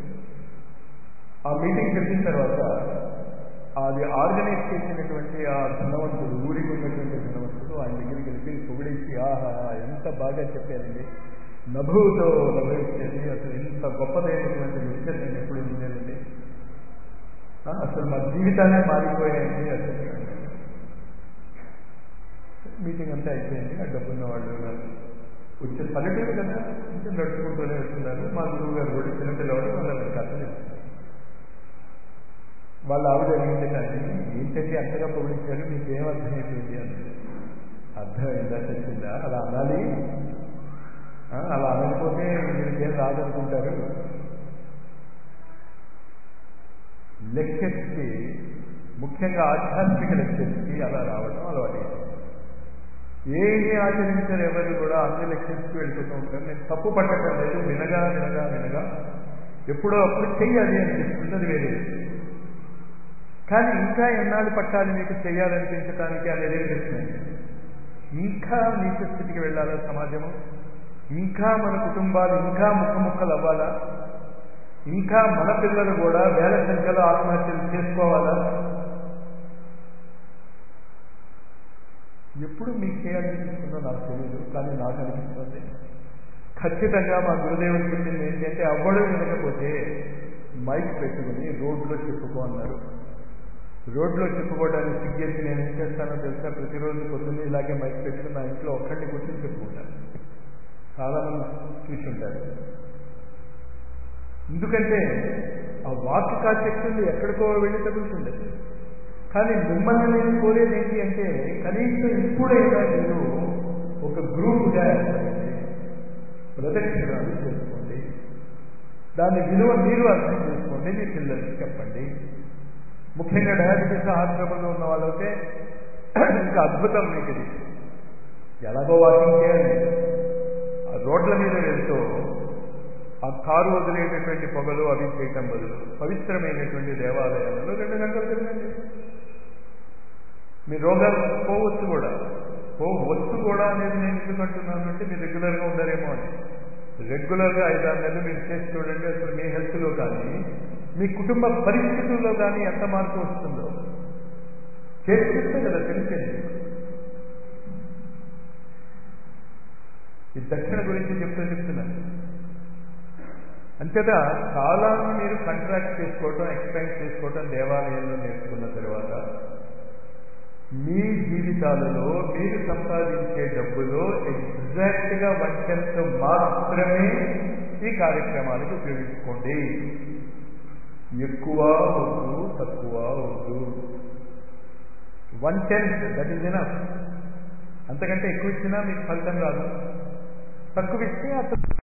ఆ మీటింగ్ చెప్పిన తర్వాత అది ఆర్గనైజ్ చేసినటువంటి ఆ ధనవంతుడు ఊరికి ఉన్నటువంటి ధనవంతుడు ఆయన దగ్గరికి వెళ్ళి పొగిడేసి ఆహా ఎంత బాగా చెప్పారండి నభూతో నభవిష్యది అసలు ఎంత గొప్పదైనటువంటి విషయం నేను ఎప్పుడు వినలేదండి అసలు మా జీవితాలే మారిపోయాయండి అసలు మీటింగ్ అంతా అయిపోయింది ఆ డబ్బున్న వాళ్ళు వచ్చే పల్లెటూరు కదా ఇంకా నడుచుకుంటూనే వెళ్తున్నారు మా గురువు గారు కూడా చిన్నపిల్లవాడు వాళ్ళ కథ చెప్తున్నారు వాళ్ళ ఆవిడ అడిగితే కానీ ఏంటంటే అంతగా పొగిడించారు మీకేం అర్థమైపోయింది అని అర్థమైందా చెప్పిందా అలా అనాలి అలా అనకపోతే మీకేం రాదనుకుంటారు లెక్చర్స్కి ముఖ్యంగా ఆధ్యాత్మిక లెక్చర్స్కి అలా రావడం అలవాటు ఏమి ఆచరించారు ఎవరు కూడా అన్ని లెక్చర్స్కి వెళ్ళిపోతూ ఉంటారు నేను తప్పు పట్టడం లేదు వినగా వినగా వినగా ఎప్పుడో అప్పుడు చెయ్యాలి అనిపిస్తుంది వేరే కానీ ఇంకా ఎన్నాళ్ళు పట్టాలి మీకు చేయాలనిపించడానికి అనేది ప్రశ్న ఇంకా నీచ స్థితికి వెళ్ళాలా సమాజము ఇంకా మన కుటుంబాలు ఇంకా ముఖముఖలు అవ్వాలా ఇంకా మన పిల్లలు కూడా వేల సంఖ్యలో ఆత్మహత్యలు చేసుకోవాలా ఎప్పుడు మీకు చేయాలనిపిస్తుందో నాకు తెలియదు కానీ నాకు అనిపిస్తుంది ఖచ్చితంగా మా గురుదేవుడు చెప్పింది ఏంటంటే అవ్వడం వినకపోతే మైక్ పెట్టుకుని రోడ్లో చెప్పుకో అన్నారు రోడ్లో చెప్పుకోవడానికి సిగ్గేసి నేను ఏం చేస్తానో తెలుసా ప్రతిరోజు పొద్దున్నే ఇలాగే మైక్ పెట్టుకుని నా ఇంట్లో ఒక్కడిని కూర్చొని చెప్పుకుంటాను చాలా మంది చూసి ఉంటారు ఎందుకంటే ఆ వాక్ కాశక్తులు ఎక్కడికో వెళ్ళి తగులుతుంది కానీ మిమ్మల్ని నేను కోరేది ఏంటి అంటే కనీసం ఇప్పుడైనా మీరు ఒక గ్రూప్గా ఏర్పడండి ప్రదక్షిణాలు చేసుకోండి దాని విలువ మీరు అర్థం చేసుకోండి మీ పిల్లలకి చెప్పండి ముఖ్యంగా డయాబెటీస్ హార్ట్ ట్రబుల్లో ఉన్న వాళ్ళైతే ఇంకా అద్భుతం మీకు ఇది ఎలాగో వాకింగ్ చేయాలి ఆ రోడ్ల మీద వెళ్తూ ఆ కారు వదిలేటటువంటి పొగలు అవి చేయటం బదులు పవిత్రమైనటువంటి దేవాలయాలలో రెండు గంటలు తిరగండి మీ రోగాలు పోవచ్చు కూడా పోవచ్చు కూడా అనేది నేను ఎందుకు అంటున్నాను అంటే మీరు రెగ్యులర్గా ఉండరేమో అని రెగ్యులర్గా ఐదారు నెలలు మీరు చేసి చూడండి అసలు మీ హెల్త్లో కానీ మీ కుటుంబ పరిస్థితుల్లో కానీ ఎంత మార్పు వస్తుందో చేసి చూస్తే కదా తెలిసేది ఈ దక్షిణ గురించి చెప్తూ చెప్తున్నాను అంతేత కాలాన్ని మీరు కంట్రాక్ట్ చేసుకోవటం ఎక్స్పెండ్ చేసుకోవటం దేవాలయంలో నేర్చుకున్న తర్వాత మీ జీవితాలలో మీరు సంపాదించే డబ్బులో ఎగ్జాక్ట్ గా వన్ టెన్త్ మాత్రమే ఈ కార్యక్రమాలకు ఉపయోగించుకోండి ఎక్కువ వద్దు తక్కువ వద్దు one tenth that is enough అంతకంటే ఎక్కువ ఇచ్చినా మీకు ఫలితం రాదు తక్కువ ఇస్తే అతను